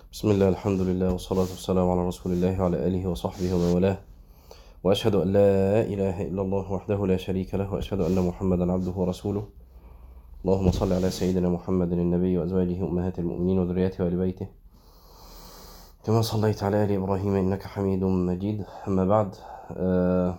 بسم الله الحمد لله والصلاة والسلام على رسول الله وعلى آله وصحبه ومن والاه وأشهد أن لا إله إلا الله وحده لا شريك له وأشهد أن محمدا عبده ورسوله اللهم صل على سيدنا محمد النبي وأزواجه أمهات المؤمنين وذريته وآل بيته كما صليت على آل إبراهيم إنك حميد مجيد أما بعد آه،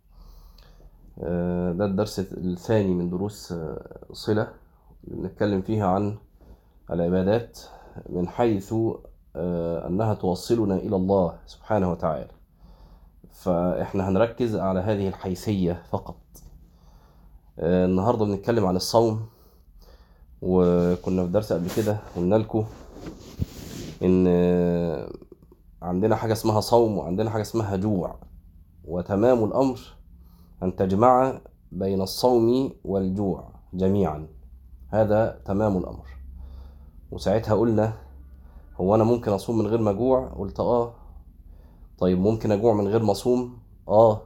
آه، ده الدرس الثاني من دروس آه، صلة بنتكلم فيها عن العبادات من حيث آه، أنها توصلنا إلى الله سبحانه وتعالى فإحنا هنركز على هذه الحيثية فقط آه، النهاردة بنتكلم عن الصوم وكنا في درس قبل كده قلنا لكم إن آه، عندنا حاجة اسمها صوم وعندنا حاجة اسمها جوع وتمام الأمر أن تجمع بين الصوم والجوع جميعا هذا تمام الأمر وساعتها قلنا هو أنا ممكن أصوم من غير ما أجوع قلت آه طيب ممكن أجوع من غير ما أصوم آه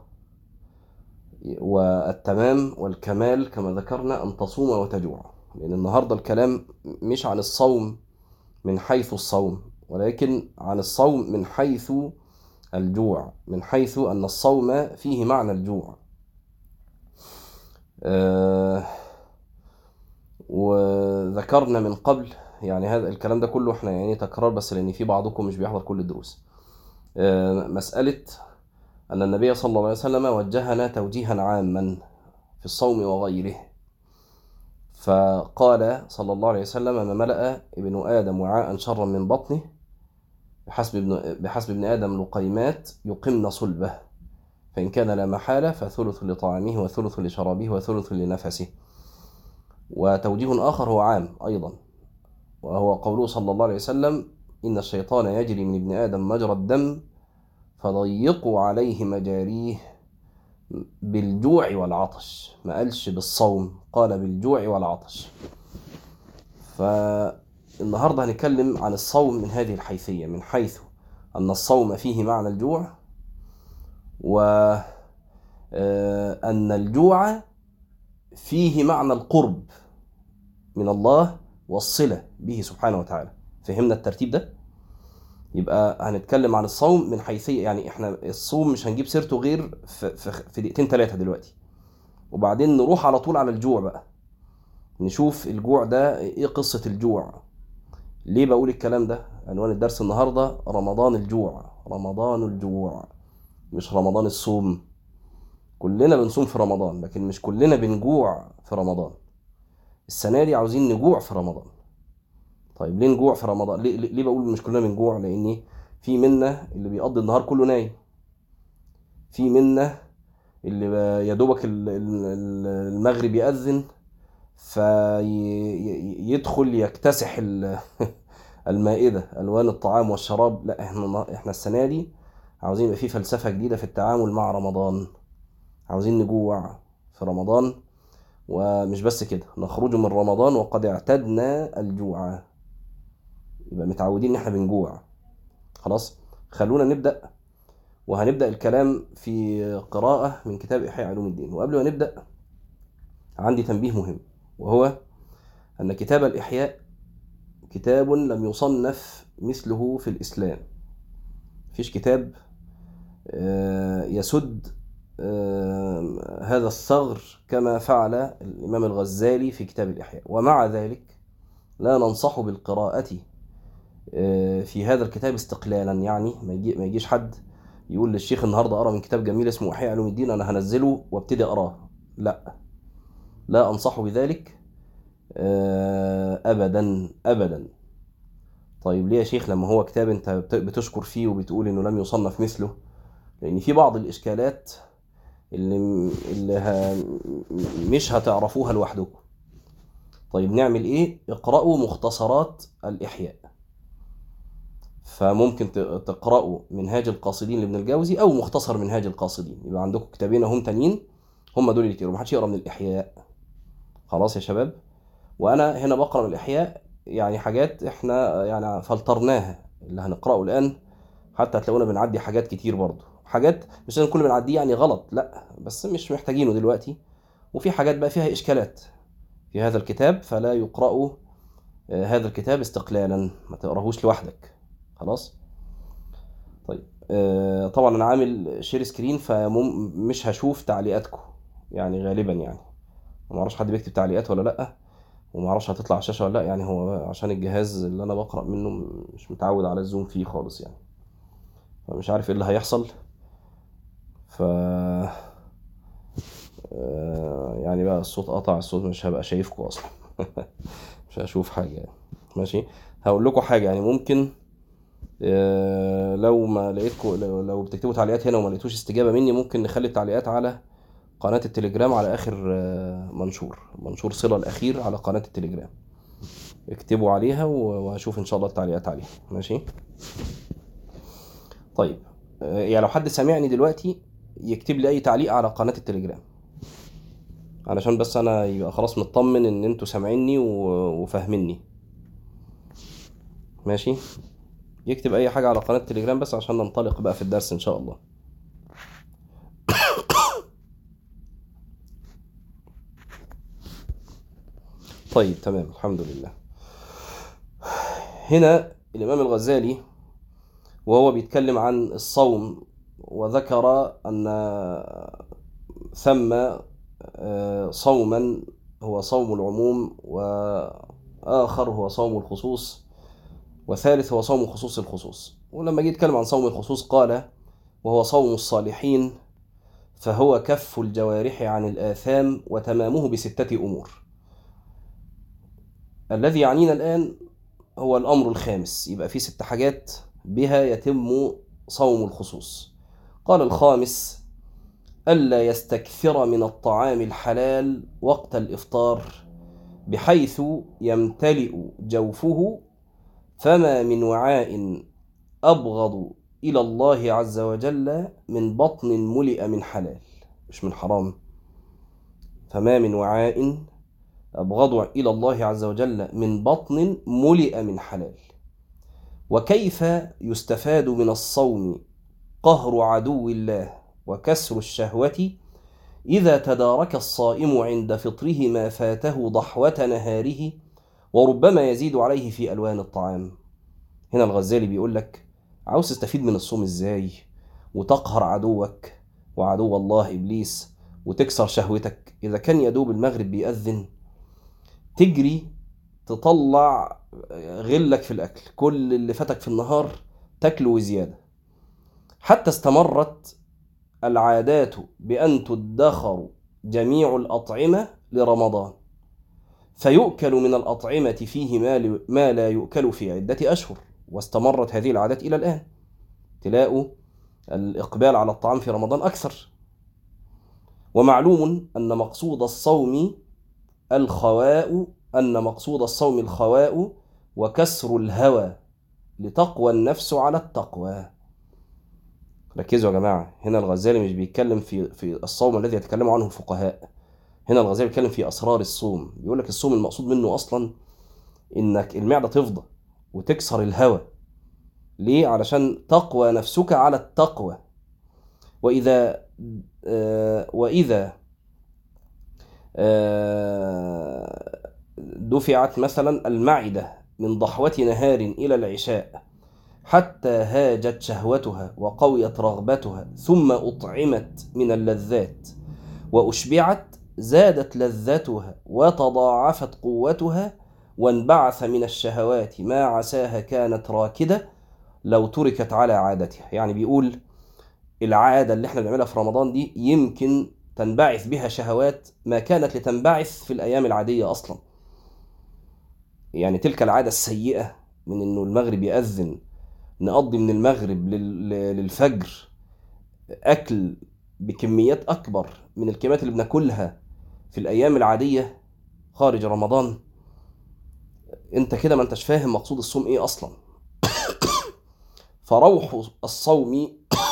والتمام والكمال كما ذكرنا أن تصوم وتجوع لأن النهاردة الكلام مش عن الصوم من حيث الصوم ولكن عن الصوم من حيث الجوع من حيث أن الصوم فيه معنى الجوع آه وذكرنا من قبل يعني هذا الكلام ده كله احنا يعني تكرار بس لأن في بعضكم مش بيحضر كل الدروس آه مسألة أن النبي صلى الله عليه وسلم وجهنا توجيها عاما في الصوم وغيره فقال صلى الله عليه وسلم ما ملأ ابن آدم وعاء شرا من بطنه بحسب ابن, بحسب ابن آدم لقيمات يقمن صلبه فإن كان لا محالة فثلث لطعامه وثلث لشرابه وثلث لنفسه وتوجيه آخر هو عام أيضا وهو قوله صلى الله عليه وسلم إن الشيطان يجري من ابن آدم مجرى الدم فضيقوا عليه مجاريه بالجوع والعطش ما قالش بالصوم قال بالجوع والعطش فالنهاردة هنتكلم عن الصوم من هذه الحيثية من حيث أن الصوم فيه معنى الجوع وأن الجوع فيه معنى القرب من الله والصلة به سبحانه وتعالى فهمنا الترتيب ده يبقى هنتكلم عن الصوم من حيثية يعني احنا الصوم مش هنجيب سيرته غير في, في, في دقيقتين ثلاثة دلوقتي وبعدين نروح على طول على الجوع بقى نشوف الجوع ده ايه قصة الجوع ليه بقول الكلام ده عنوان الدرس النهاردة رمضان الجوع رمضان الجوع مش رمضان الصوم كلنا بنصوم في رمضان لكن مش كلنا بنجوع في رمضان السنة دي عاوزين نجوع في رمضان طيب ليه نجوع في رمضان ليه, ليه بقول مش كلنا بنجوع لان في منا اللي بيقضي النهار كله نايم في منا اللي يا دوبك المغرب يأذن فيدخل يكتسح المائدة ألوان الطعام والشراب لا احنا احنا السنة دي عاوزين يبقى في فلسفة جديدة في التعامل مع رمضان عاوزين نجوع في رمضان ومش بس كده نخرج من رمضان وقد اعتدنا الجوع يبقى متعودين ان احنا بنجوع خلاص خلونا نبدا وهنبدا الكلام في قراءه من كتاب احياء علوم الدين وقبل ما نبدا عندي تنبيه مهم وهو ان كتاب الاحياء كتاب لم يصنف مثله في الاسلام مفيش كتاب يسد هذا الثغر كما فعل الامام الغزالي في كتاب الاحياء ومع ذلك لا ننصح بالقراءه في هذا الكتاب استقلالا يعني ما يجيش حد يقول للشيخ النهارده اقرا من كتاب جميل اسمه احياء علوم الدين انا هنزله وابتدي اقراه لا لا انصح بذلك ابدا ابدا طيب ليه يا شيخ لما هو كتاب انت بتشكر فيه وبتقول انه لم يصنف مثله لان في بعض الاشكالات اللي, اللي ها مش هتعرفوها لوحدكم طيب نعمل ايه اقرأوا مختصرات الاحياء فممكن تقرأوا منهاج القاصدين لابن الجوزي أو مختصر منهاج القاصدين يبقى عندكم كتابين هم تانيين هم دول اللي يقروا محدش يقرا من الإحياء خلاص يا شباب وأنا هنا بقرأ من الإحياء يعني حاجات إحنا يعني فلترناها اللي هنقرأه الآن حتى هتلاقونا بنعدي حاجات كتير برضه حاجات مش لازم كل بنعديه يعني غلط لا بس مش محتاجينه دلوقتي وفي حاجات بقى فيها إشكالات في هذا الكتاب فلا يقرأ هذا الكتاب استقلالا ما تقراهوش لوحدك خلاص طيب آه طبعا انا عامل شير سكرين فمش هشوف تعليقاتكم يعني غالبا يعني ما اعرفش حد بيكتب تعليقات ولا لا وما اعرفش هتطلع على الشاشه ولا لا يعني هو عشان الجهاز اللي انا بقرا منه مش متعود على الزوم فيه خالص يعني فمش عارف ايه اللي هيحصل ف آه، يعني بقى الصوت قطع الصوت مش هبقى شايفكم اصلا مش هشوف حاجه يعني ماشي هقول لكم حاجه يعني ممكن آه، لو ما لقيتكم لو, لو بتكتبوا تعليقات هنا وما لقيتوش استجابه مني ممكن نخلي التعليقات على قناه التليجرام على اخر آه، منشور منشور صله الاخير على قناه التليجرام اكتبوا عليها و- وهشوف ان شاء الله التعليقات عليها ماشي طيب آه، يعني لو حد سامعني دلوقتي يكتب لي اي تعليق على قناه التليجرام علشان بس انا يبقى خلاص مطمن ان انتوا سامعيني و- وفاهميني ماشي يكتب اي حاجه على قناه التليجرام بس عشان ننطلق بقى في الدرس ان شاء الله طيب تمام الحمد لله هنا الامام الغزالي وهو بيتكلم عن الصوم وذكر ان ثم آه، صوما هو صوم العموم واخر هو صوم الخصوص وثالث هو صوم خصوص الخصوص ولما جه يتكلم عن صوم الخصوص قال وهو صوم الصالحين فهو كف الجوارح عن الآثام وتمامه بستة أمور الذي يعنينا الآن هو الأمر الخامس يبقى في ست حاجات بها يتم صوم الخصوص قال الخامس ألا يستكثر من الطعام الحلال وقت الإفطار بحيث يمتلئ جوفه فما من وعاء أبغض إلى الله عز وجل من بطن ملئ من حلال مش من حرام فما من وعاء أبغض إلى الله عز وجل من بطن ملئ من حلال وكيف يستفاد من الصوم قهر عدو الله وكسر الشهوة إذا تدارك الصائم عند فطره ما فاته ضحوة نهاره وربما يزيد عليه في ألوان الطعام هنا الغزالي بيقول لك عاوز تستفيد من الصوم ازاي وتقهر عدوك وعدو الله إبليس وتكسر شهوتك إذا كان يدوب المغرب بيأذن تجري تطلع غلك في الأكل كل اللي فاتك في النهار تاكله وزيادة حتى استمرت العادات بأن تدخر جميع الأطعمة لرمضان فيؤكل من الأطعمة فيه ما ل- ما لا يؤكل في عدة أشهر واستمرت هذه العادات إلى الآن تلاقوا الإقبال على الطعام في رمضان أكثر ومعلوم أن مقصود الصوم الخواء أن مقصود الصوم الخواء وكسر الهوى لتقوى النفس على التقوى ركزوا يا جماعة هنا الغزالي مش بيتكلم في في الصوم الذي يتكلم عنه الفقهاء هنا الغزالي بيتكلم في أسرار الصوم بيقول لك الصوم المقصود منه أصلا إنك المعدة تفضى وتكسر الهوى ليه؟ علشان تقوى نفسك على التقوى وإذا آه وإذا آه دفعت مثلا المعدة من ضحوة نهار إلى العشاء حتى هاجت شهوتها وقويت رغبتها ثم أطعمت من اللذات وأشبعت زادت لذتها وتضاعفت قوتها وانبعث من الشهوات ما عساها كانت راكدة لو تركت على عادتها يعني بيقول العادة اللي احنا بنعملها في رمضان دي يمكن تنبعث بها شهوات ما كانت لتنبعث في الأيام العادية أصلا يعني تلك العادة السيئة من إنه المغرب يأذن نقضي من المغرب لل- للفجر أكل بكميات أكبر من الكميات اللي بناكلها في الأيام العادية خارج رمضان أنت كده ما أنتش فاهم مقصود الصوم إيه أصلا فروح الصوم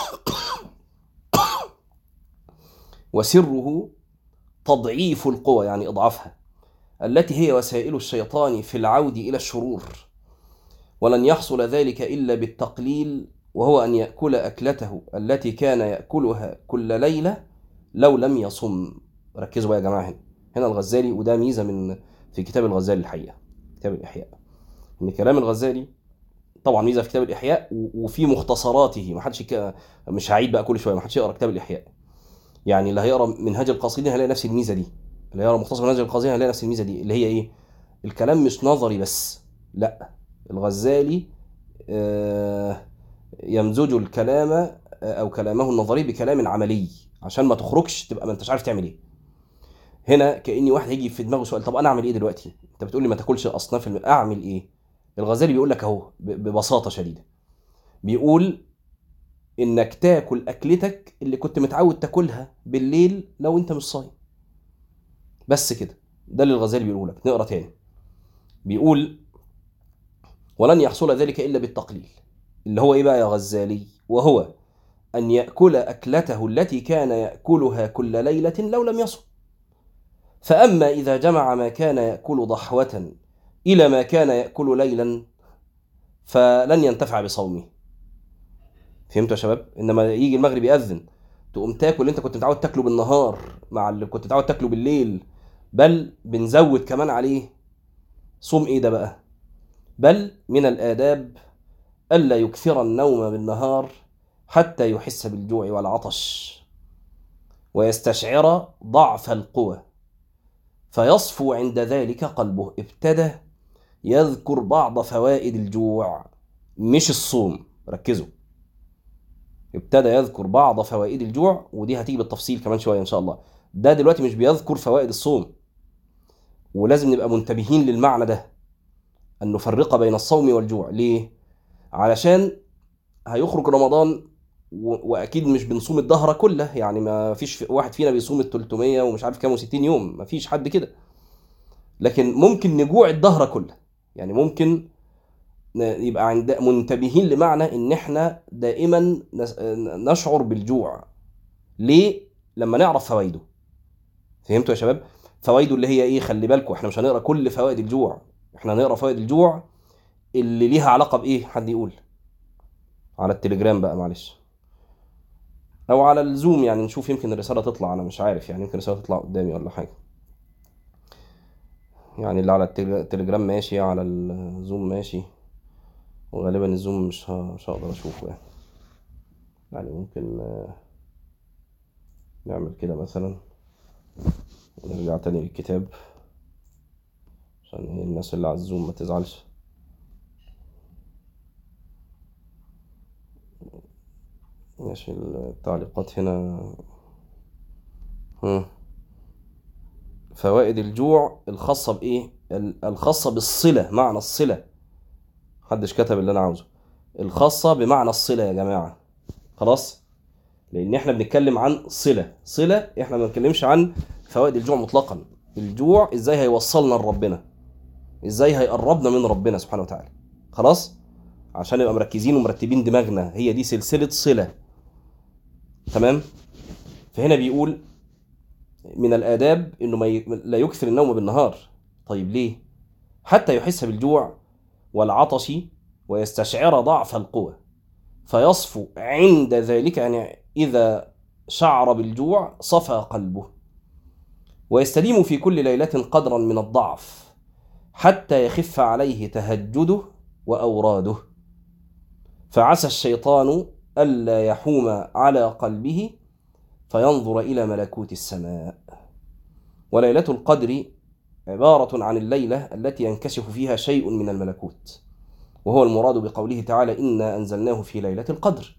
وسره تضعيف القوى يعني إضعافها التي هي وسائل الشيطان في العود إلى الشرور ولن يحصل ذلك إلا بالتقليل وهو أن يأكل أكلته التي كان يأكلها كل ليلة لو لم يصم ركزوا بقى يا جماعة هنا هنا الغزالي وده ميزة من في كتاب الغزالي الحقيقة كتاب الإحياء إن كلام الغزالي طبعا ميزه في كتاب الاحياء و- وفي مختصراته ما حدش يك- مش هعيد بقى كل شويه ما حدش يقرا كتاب الاحياء يعني اللي هيقرا منهاج القاصدين هيلاقي نفس الميزه دي اللي هيقرا مختصر منهاج القاصدين هيلاقي نفس الميزه دي اللي هي ايه الكلام مش نظري بس لا الغزالي آه، يمزج الكلام آه، او كلامه النظري بكلام عملي عشان ما تخرجش تبقى ما انتش عارف تعمل ايه هنا كاني واحد هيجي في دماغه سؤال طب انا اعمل ايه دلوقتي انت بتقول لي ما تاكلش اصناف الم... اعمل ايه الغزالي بيقول لك اهو ب- ببساطه شديده بيقول انك تاكل اكلتك اللي كنت متعود تاكلها بالليل لو انت مش صايم بس كده ده اللي الغزالي بيقوله لك نقرا تاني بيقول ولن يحصل ذلك الا بالتقليل اللي هو ايه بقى يا غزالي وهو ان ياكل اكلته التي كان ياكلها كل ليله لو لم يصم فاما اذا جمع ما كان ياكل ضحوه الى ما كان ياكل ليلا فلن ينتفع بصومه فهمتوا يا شباب انما يجي المغرب ياذن تقوم تاكل اللي انت كنت متعود تاكله بالنهار مع اللي كنت متعود تاكله بالليل بل بنزود كمان عليه صوم ايه ده بقى بل من الآداب ألا يكثر النوم بالنهار حتى يحس بالجوع والعطش ويستشعر ضعف القوى فيصفو عند ذلك قلبه ابتدى يذكر بعض فوائد الجوع مش الصوم ركزوا ابتدى يذكر بعض فوائد الجوع ودي هتيجي بالتفصيل كمان شويه ان شاء الله ده دلوقتي مش بيذكر فوائد الصوم ولازم نبقى منتبهين للمعنى ده أن نفرق بين الصوم والجوع ليه؟ علشان هيخرج رمضان و... واكيد مش بنصوم الدهر كله يعني ما فيش واحد فينا بيصوم ال 300 ومش عارف كام و60 يوم ما فيش حد كده لكن ممكن نجوع الدهر كله يعني ممكن ن- يبقى عند منتبهين لمعنى ان احنا دائما نس- نشعر بالجوع ليه لما نعرف فوائده فهمتوا يا شباب فوائده اللي هي ايه خلي بالكم احنا مش هنقرا كل فوائد الجوع احنا هنقرا فوائد الجوع اللي ليها علاقه بايه حد يقول على التليجرام بقى معلش او على الزوم يعني نشوف يمكن الرساله تطلع انا مش عارف يعني يمكن الرساله تطلع قدامي ولا حاجه يعني اللي على التل- التليجرام ماشي على الزوم ماشي وغالبا الزوم مش ه- مش هقدر اشوفه يعني يعني ممكن آه، نعمل كده مثلا ونرجع تاني للكتاب عشان إيه الناس اللي على الزوم ما تزعلش ماشي التعليقات هنا هم. فوائد الجوع الخاصة بإيه؟ ال- الخاصة بالصلة معنى الصلة محدش كتب اللي أنا عاوزه الخاصة بمعنى الصلة يا جماعة خلاص؟ لأن إحنا بنتكلم عن صلة صلة إحنا ما بنتكلمش عن فوائد الجوع مطلقا الجوع إزاي هيوصلنا لربنا إزاي هيقربنا من ربنا سبحانه وتعالى خلاص؟ عشان نبقى مركزين ومرتبين دماغنا هي دي سلسلة صلة تمام؟ فهنا بيقول من الآداب إنه ما ي... لا يكثر النوم بالنهار طيب ليه؟ حتى يحس بالجوع والعطش ويستشعر ضعف القوة فيصفو عند ذلك يعني إذا شعر بالجوع صفى قلبه ويستديم في كل ليلة قدرا من الضعف حتى يخف عليه تهجده وأوراده فعسى الشيطان ألا يحوم على قلبه فينظر إلى ملكوت السماء وليلة القدر عبارة عن الليلة التي ينكشف فيها شيء من الملكوت وهو المراد بقوله تعالى إنا أنزلناه في ليلة القدر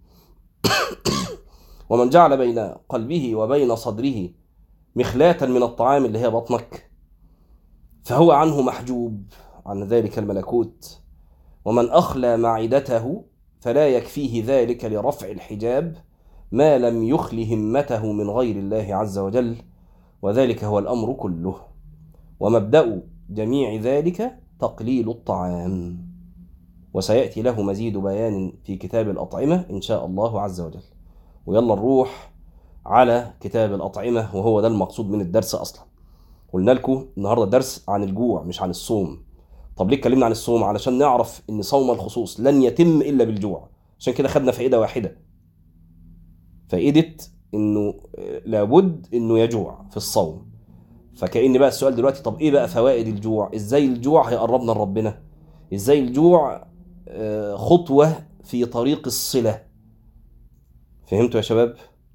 ومن جعل بين قلبه وبين صدره مخلاة من الطعام اللي هي بطنك فهو عنه محجوب عن ذلك الملكوت ومن أخلى معدته فلا يكفيه ذلك لرفع الحجاب ما لم يخل همته من غير الله عز وجل وذلك هو الأمر كله ومبدأ جميع ذلك تقليل الطعام وسيأتي له مزيد بيان في كتاب الأطعمة إن شاء الله عز وجل ويلا نروح على كتاب الأطعمة وهو ده المقصود من الدرس أصلا قلنا لكم النهاردة الدرس عن الجوع مش عن الصوم طب ليه اتكلمنا عن الصوم علشان نعرف ان صوم الخصوص لن يتم الا بالجوع عشان كده خدنا فائده واحده فائده انه لابد انه يجوع في الصوم فكأن بقى السؤال دلوقتي طب ايه بقى فوائد الجوع ازاي الجوع هيقربنا لربنا ازاي الجوع آه، خطوة في طريق الصلة فهمتوا يا شباب؟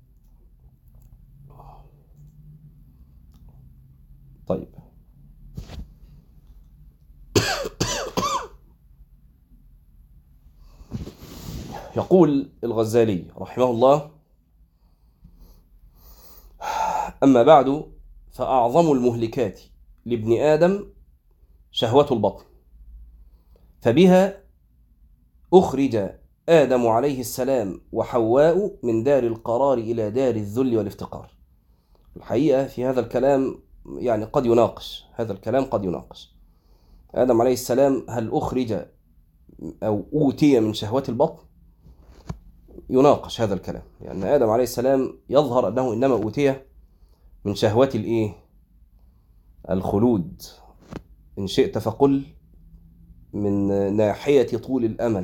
طيب يقول الغزالي رحمه الله أما بعد فأعظم المهلكات لابن آدم شهوة البطن فبها أخرج آدم عليه السلام وحواء من دار القرار إلى دار الذل والافتقار الحقيقة في هذا الكلام يعني قد يناقش هذا الكلام قد يناقش آدم عليه السلام هل أخرج أو أوتي من شهوات البطن يناقش هذا الكلام لأن يعني آدم عليه السلام يظهر أنه إنما أوتي من شهوات الإيه الخلود إن شئت فقل من ناحية طول الأمل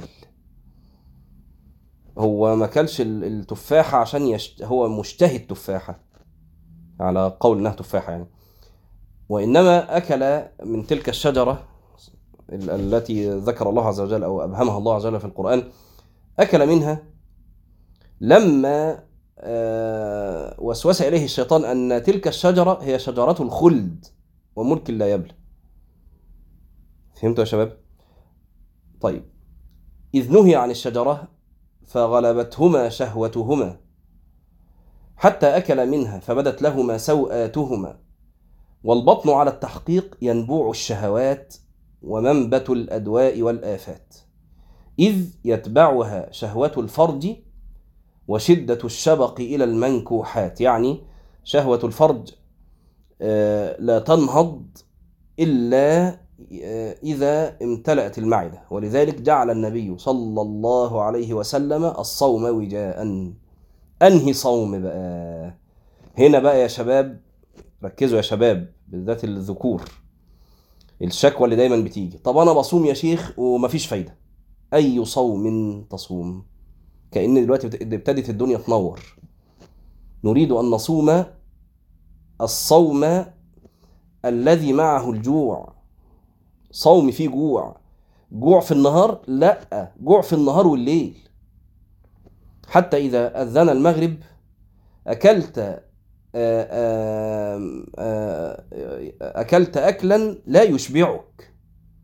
هو ما كلش التفاحة عشان يشت... هو مشتهي التفاحة على قول انها تفاحة يعني وإنما أكل من تلك الشجرة التي ذكر الله عز وجل أو أبهمها الله عز وجل في القرآن أكل منها لما آه، وسوس إليه الشيطان أن تلك الشجرة هي شجرة الخلد وملك لا يبلى فهمتوا يا شباب؟ طيب إذ نهي عن الشجرة فغلبتهما شهوتهما حتى أكل منها فبدت لهما سوآتهما والبطن على التحقيق ينبوع الشهوات ومنبت الأدواء والآفات إذ يتبعها شهوة الفرج وشدة الشبق إلى المنكوحات يعني شهوة الفرج آه، لا تنهض إلا آه، إذا امتلأت المعدة ولذلك جعل النبي صلى الله عليه وسلم الصوم وجاء أنهي صوم بقى هنا بقى يا شباب ركزوا يا شباب بالذات الذكور الشكوى اللي دايما بتيجي طب أنا بصوم يا شيخ ومفيش فايدة أي صوم تصوم كأن دلوقتي ابتدت الدنيا تنور نريد أن نصوم الصوم الذي معه الجوع صوم فيه جوع جوع في النهار لا جوع في النهار والليل حتى إذا أذن المغرب أكلت آه، آه، آه، أكلت أكلا لا يشبعك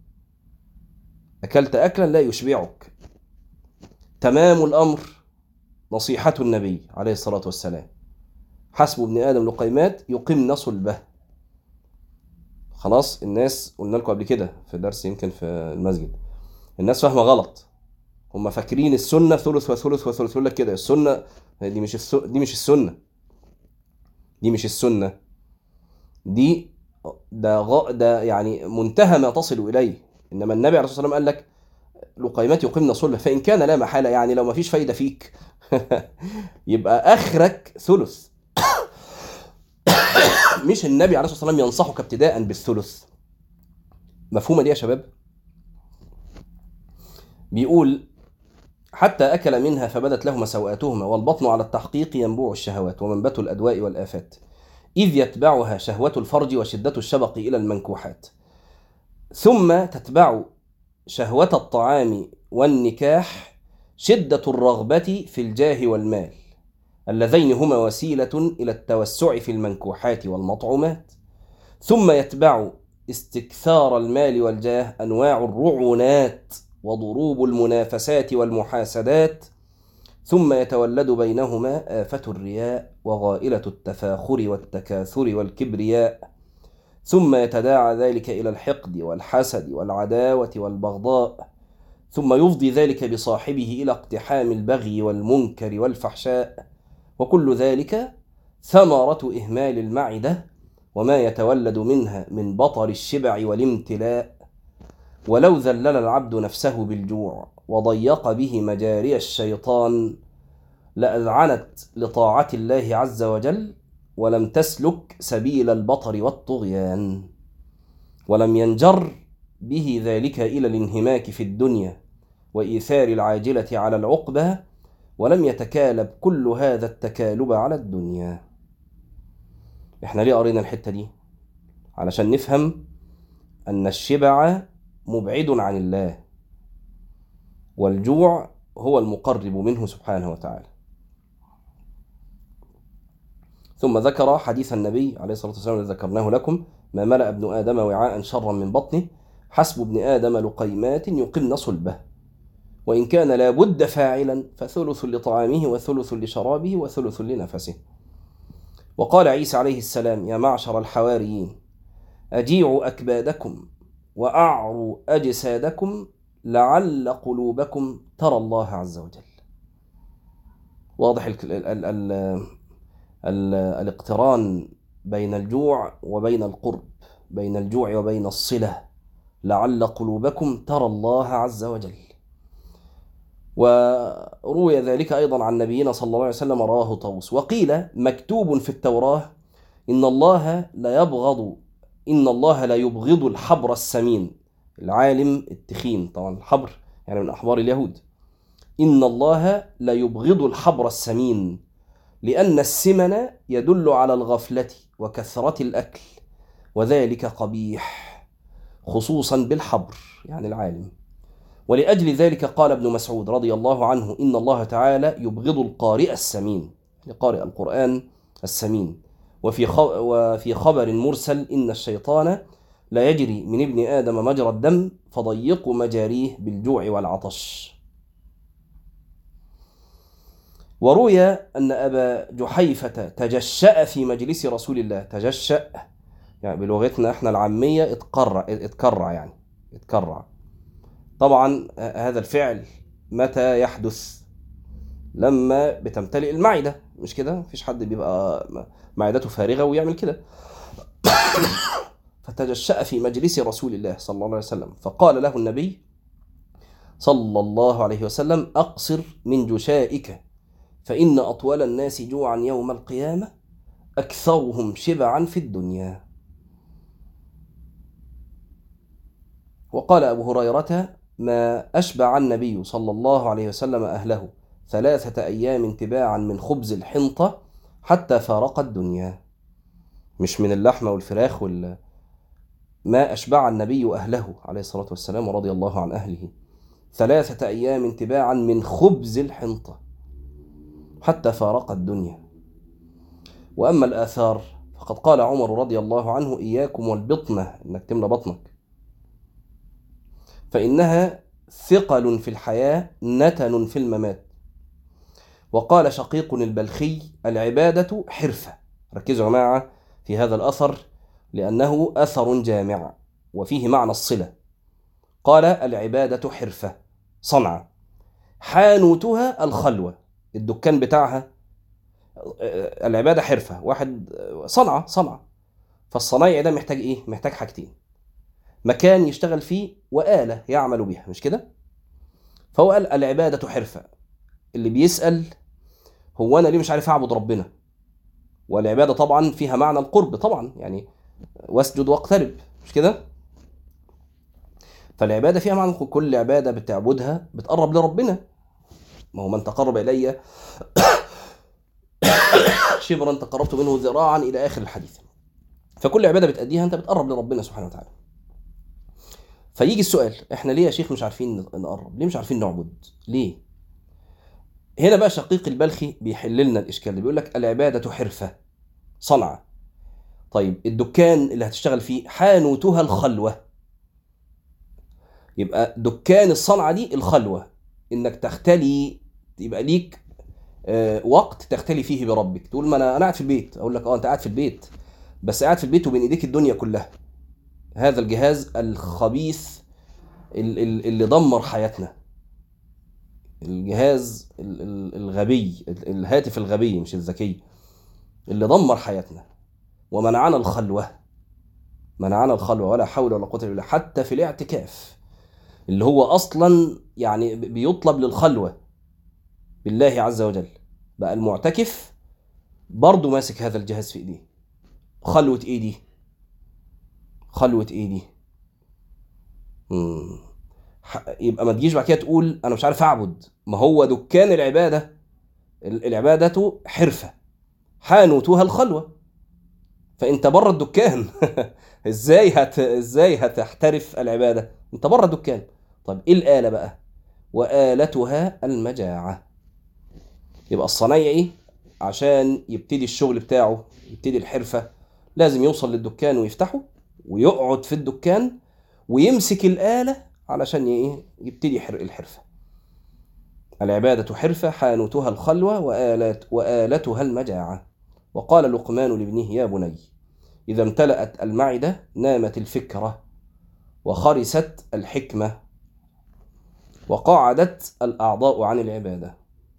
أكلت أكلا لا يشبعك تمام الأمر نصيحة النبي عليه الصلاة والسلام حسب ابن آدم لقيمات يقمن صلبه خلاص الناس قلنا لكم قبل كده في درس يمكن في المسجد الناس فاهمه غلط هم فاكرين السنه ثلث وثلث وثلث يقول لك كده السنه دي مش السنة دي مش السنه دي مش السنه دي ده غ... ده يعني منتهى ما تصل اليه انما النبي عليه الصلاه والسلام قال لك لقيمات يقمن صلبه فان كان لا محاله يعني لو ما فيش فايده فيك يبقى اخرك ثلث مش النبي عليه الصلاه والسلام ينصحك ابتداء بالثلث مفهومه دي يا شباب بيقول حتى أكل منها فبدت لهما سوآتهما والبطن على التحقيق ينبوع الشهوات ومنبت الأدواء والآفات إذ يتبعها شهوة الفرج وشدة الشبق إلى المنكوحات ثم تتبع شهوة الطعام والنكاح شدة الرغبة في الجاه والمال اللذين هما وسيلة إلى التوسع في المنكوحات والمطعومات ثم يتبع استكثار المال والجاه أنواع الرعونات وضروب المنافسات والمحاسدات ثم يتولد بينهما آفة الرياء وغائلة التفاخر والتكاثر والكبرياء ثم يتداعى ذلك إلى الحقد والحسد والعداوة والبغضاء ثم يفضي ذلك بصاحبه إلى اقتحام البغي والمنكر والفحشاء وكل ذلك ثمرة إهمال المعدة وما يتولد منها من بطر الشبع والامتلاء ولو ذلل العبد نفسه بالجوع وضيق به مجاري الشيطان لأذعنت لطاعة الله عز وجل ولم تسلك سبيل البطر والطغيان ولم ينجر به ذلك إلى الانهماك في الدنيا وإيثار العاجلة على العقبة ولم يتكالب كل هذا التكالب على الدنيا احنا ليه قرينا الحتة دي علشان نفهم أن الشبع مبعد عن الله والجوع هو المقرب منه سبحانه وتعالى ثم ذكر حديث النبي عليه الصلاة والسلام الذي ذكرناه لكم ما ملأ ابن آدم وعاء شرا من بطنه حسب ابن آدم لقيمات يقمن صلبه وإن كان لا بد فاعلا فثلث لطعامه وثلث لشرابه وثلث لنفسه وقال عيسى عليه السلام يا معشر الحواريين أجيعوا أكبادكم وأعروا أجسادكم لعل قلوبكم ترى الله عز وجل واضح ال ال ال ال ال الاقتران بين الجوع وبين القرب بين الجوع وبين الصلة لعل قلوبكم ترى الله عز وجل وروي ذلك أيضا عن نبينا صلى الله عليه وسلم رواه طوس وقيل مكتوب في التوراة إن الله لا يبغض إن الله لا يبغض الحبر السمين العالم التخين طبعا الحبر يعني من أحبار اليهود إن الله لا يبغض الحبر السمين لأن السمن يدل على الغفلة وكثرة الأكل وذلك قبيح خصوصا بالحبر يعني العالم ولأجل ذلك قال ابن مسعود رضي الله عنه إن الله تعالى يبغض القارئ السمين يعني قارئ القرآن السمين وفي وفي خبر مرسل إن الشيطان لا يجري من ابن آدم مجرى الدم فضيقوا مجاريه بالجوع والعطش وروي أن أبا جحيفة تجشأ في مجلس رسول الله تجشأ يعني بلغتنا احنا العامية اتقرع اتكرع يعني اتكرع طبعا هذا الفعل متى يحدث لما بتمتلئ المعدة مش كده مفيش حد بيبقى معدته فارغة ويعمل كده فتجشأ في مجلس رسول الله صلى الله عليه وسلم فقال له النبي صلى الله عليه وسلم أقصر من جشائك فإن أطول الناس جوعا يوم القيامة أكثرهم شبعا في الدنيا وقال أبو هريرة ما أشبع النبي صلى الله عليه وسلم أهله ثلاثة أيام تباعا من خبز الحنطة حتى فارق الدنيا مش من اللحمة والفراخ وال ما أشبع النبي أهله عليه الصلاة والسلام ورضي الله عن أهله ثلاثة أيام تباعا من خبز الحنطة حتى فارق الدنيا وأما الآثار فقد قال عمر رضي الله عنه إياكم والبطنة إنك تملى بطنك فإنها ثقل في الحياة نتن في الممات وقال شقيق البلخي العبادة حرفة ركزوا يا جماعة في هذا الأثر لأنه أثر جامع وفيه معنى الصلة قال العبادة حرفة صنعة حانوتها الخلوة الدكان بتاعها العبادة حرفة واحد صنعة صنعة فالصنايعي ده محتاج ايه محتاج حاجتين مكان يشتغل فيه وآلة يعمل بها مش كده فهو قال العبادة حرفة اللي بيسأل هو أنا ليه مش عارف أعبد ربنا والعبادة طبعا فيها معنى القرب طبعا يعني واسجد واقترب مش كده فالعبادة فيها معنى كل عبادة بتعبدها بتقرب لربنا ما هو من تقرب إلي شبرا تقربت منه ذراعا إلى آخر الحديث فكل عبادة بتأديها أنت بتقرب لربنا سبحانه وتعالى فيجي السؤال احنا ليه يا شيخ مش عارفين نقرب ليه مش عارفين نعبد ليه هنا بقى شقيق البلخي بيحل لنا الاشكال اللي بيقول لك العباده حرفه صنعه طيب الدكان اللي هتشتغل فيه حانوتها الخلوه يبقى دكان الصنعه دي الخلوه انك تختلي يبقى ليك آه، وقت تختلي فيه بربك تقول ما انا انا قاعد في البيت اقول لك اه انت قاعد في البيت بس قاعد في البيت وبين ايديك الدنيا كلها هذا الجهاز الخبيث اللي دمر حياتنا الجهاز الغبي الهاتف الغبي مش الذكي اللي دمر حياتنا ومنعنا الخلوة منعنا الخلوة ولا حول ولا قوة إلا بالله حتى في الاعتكاف اللي هو أصلا يعني بيطلب للخلوة بالله عز وجل بقى المعتكف برضه ماسك هذا الجهاز في ايديه خلوة ايدي خلوة ايدي مم. يبقى ما تجيش بعد كده تقول انا مش عارف اعبد ما هو دكان العباده العباده حرفه حانوتها الخلوه فانت بره الدكان ازاي هت ازاي هتحترف العباده انت بره الدكان طيب ايه الاله بقى وآلتها المجاعة يبقى الصنايعي عشان يبتدي الشغل بتاعه يبتدي الحرفة لازم يوصل للدكان ويفتحه ويقعد في الدكان ويمسك الآلة علشان ايه يبتدي يحرق الحرفة العبادة حرفة حانوتها الخلوة وآلات وآلتها المجاعة وقال لقمان لابنه يا بني إذا امتلأت المعدة نامت الفكرة وخرست الحكمة وقعدت الأعضاء عن العبادة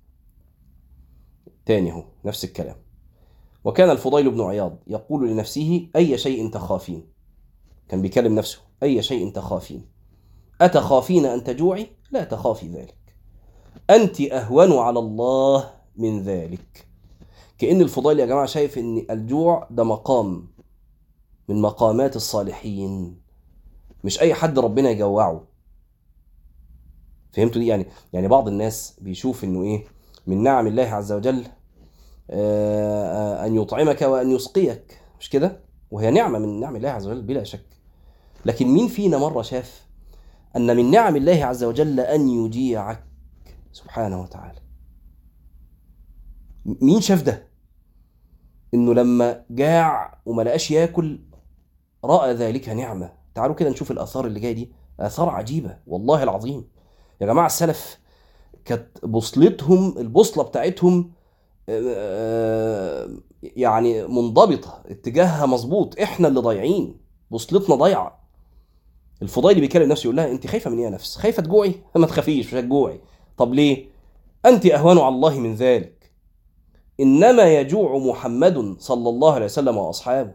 تاني هو نفس الكلام وكان الفضيل بن عياض يقول لنفسه أي شيء تخافين كان بيكلم نفسه أي شيء تخافين أتخافين أن تجوعي لا تخافي ذلك أنت أهون على الله من ذلك كأن الفضيل يا جماعة شايف أن الجوع ده مقام من مقامات الصالحين مش أي حد ربنا يجوعه فهمتوا دي يعني يعني بعض الناس بيشوف انه ايه من نعم الله عز وجل آه، ان يطعمك وان يسقيك مش كده وهي نعمه من نعم الله عز وجل بلا شك لكن مين فينا مره شاف ان من نعم الله عز وجل ان يجيعك سبحانه وتعالى مين شاف ده انه لما جاع وما لقاش ياكل راى ذلك نعمه تعالوا كده نشوف الاثار اللي جايه دي اثار عجيبه والله العظيم يا جماعه السلف كانت بوصلتهم البوصله بتاعتهم آه، يعني منضبطه اتجاهها مظبوط احنا اللي ضايعين بوصلتنا ضايعه الفضيلي بيكلم نفسه يقول لها انت خايفه من ايه يا نفس خايفه تجوعي ما تخافيش مش هتجوعي طب ليه انت اهون على الله من ذلك انما يجوع محمد صلى الله عليه وسلم واصحابه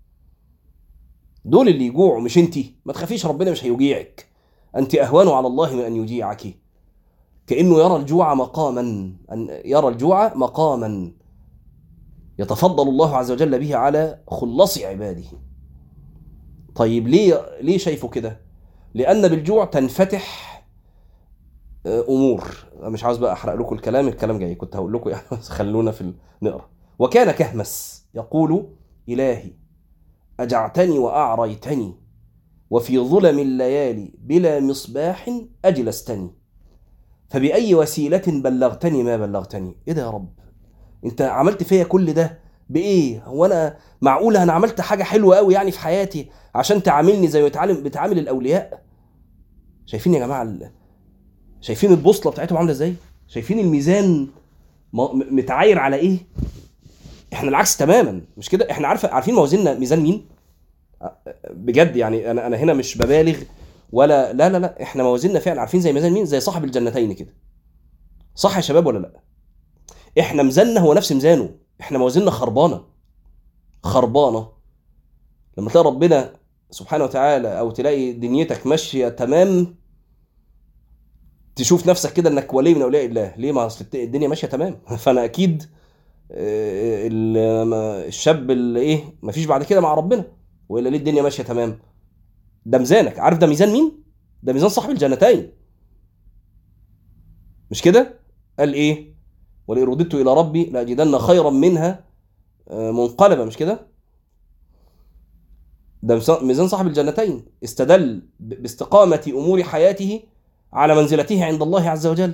دول اللي يجوعوا مش انت ما تخافيش ربنا مش هيجيعك انت اهون على الله من ان يجيعك كانه يرى الجوع مقاما ان يرى الجوع مقاما يتفضل الله عز وجل به على خلص عباده طيب ليه ليه شايفه كده لان بالجوع تنفتح آه، امور مش عاوز بقى احرق لكم الكلام الكلام جاي كنت هقول لكم يعني بس خلونا في ال- نقرا وكان كهمس يقول الهي اجعتني واعريتني وفي ظلم الليالي بلا مصباح اجلستني فباي وسيله بلغتني ما بلغتني ايه ده يا رب انت عملت فيا كل ده بايه هو انا معقوله انا عملت حاجه حلوه قوي يعني في حياتي عشان تعاملني زي ما بتعامل بتعامل الاولياء شايفين يا جماعه ال- شايفين البوصله بتاعتهم عامله ازاي شايفين الميزان م- م- متعاير على ايه احنا العكس تماما مش كده احنا عارفه عارفين موازيننا ميزان مين بجد يعني انا انا هنا مش ببالغ ولا لا لا لا احنا موازيننا فعلا عارفين زي ميزان مين زي صاحب الجنتين كده صح يا شباب ولا لا احنا ميزاننا هو نفس ميزانه احنا موازيننا خربانه خربانه لما تلاقي ربنا سبحانه وتعالى او تلاقي دنيتك ماشيه تمام تشوف نفسك كده انك ولي من اولياء الله ليه ما اصل الدنيا ماشيه تمام فانا اكيد آه، ال- ما- الشاب اللي ايه مفيش بعد كده مع ربنا والا ليه الدنيا ماشيه تمام ده ميزانك عارف ده ميزان مين ده ميزان صاحب الجنتين مش كده قال ايه ولئن رددت الى ربي لاجدن خيرا منها آه، منقلبا مش كده ده ميزان- ميزان صاحب الجنتين استدل ب- باستقامه امور حياته على منزلته عند الله عز وجل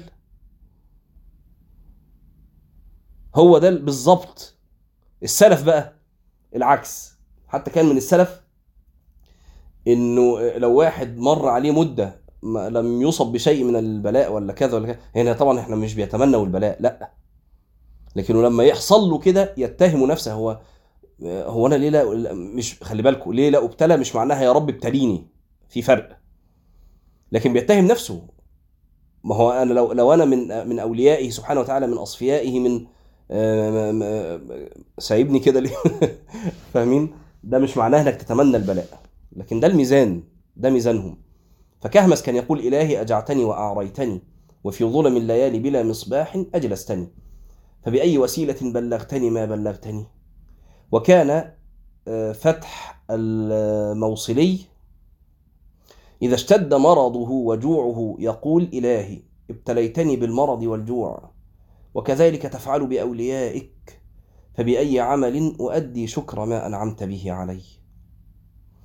هو ده بالظبط السلف بقى العكس حتى كان من السلف انه لو واحد مر عليه مده ما لم يصب بشيء من البلاء ولا كذا ولا كذا هنا طبعا احنا مش بيتمنوا البلاء لا لكنه لما يحصل له كده يتهم نفسه هو هو انا ليه لا مش خلي بالكم ليه لا ابتلى مش معناها يا رب ابتليني في فرق لكن بيتهم نفسه ما هو انا لو لو انا من من اوليائه سبحانه وتعالى من اصفيائه من آه، م- م- سايبني كده ليه فاهمين ده مش معناه انك تتمنى البلاء لكن ده الميزان ده ميزانهم فكهمس كان يقول الهي اجعتني واعريتني وفي ظلم الليالي بلا مصباح اجلستني فباي وسيله بلغتني ما بلغتني وكان آه، فتح الموصلي إذا اشتد مرضه وجوعه يقول إلهي ابتليتني بالمرض والجوع وكذلك تفعل بأوليائك فبأي عمل أؤدي شكر ما أنعمت به علي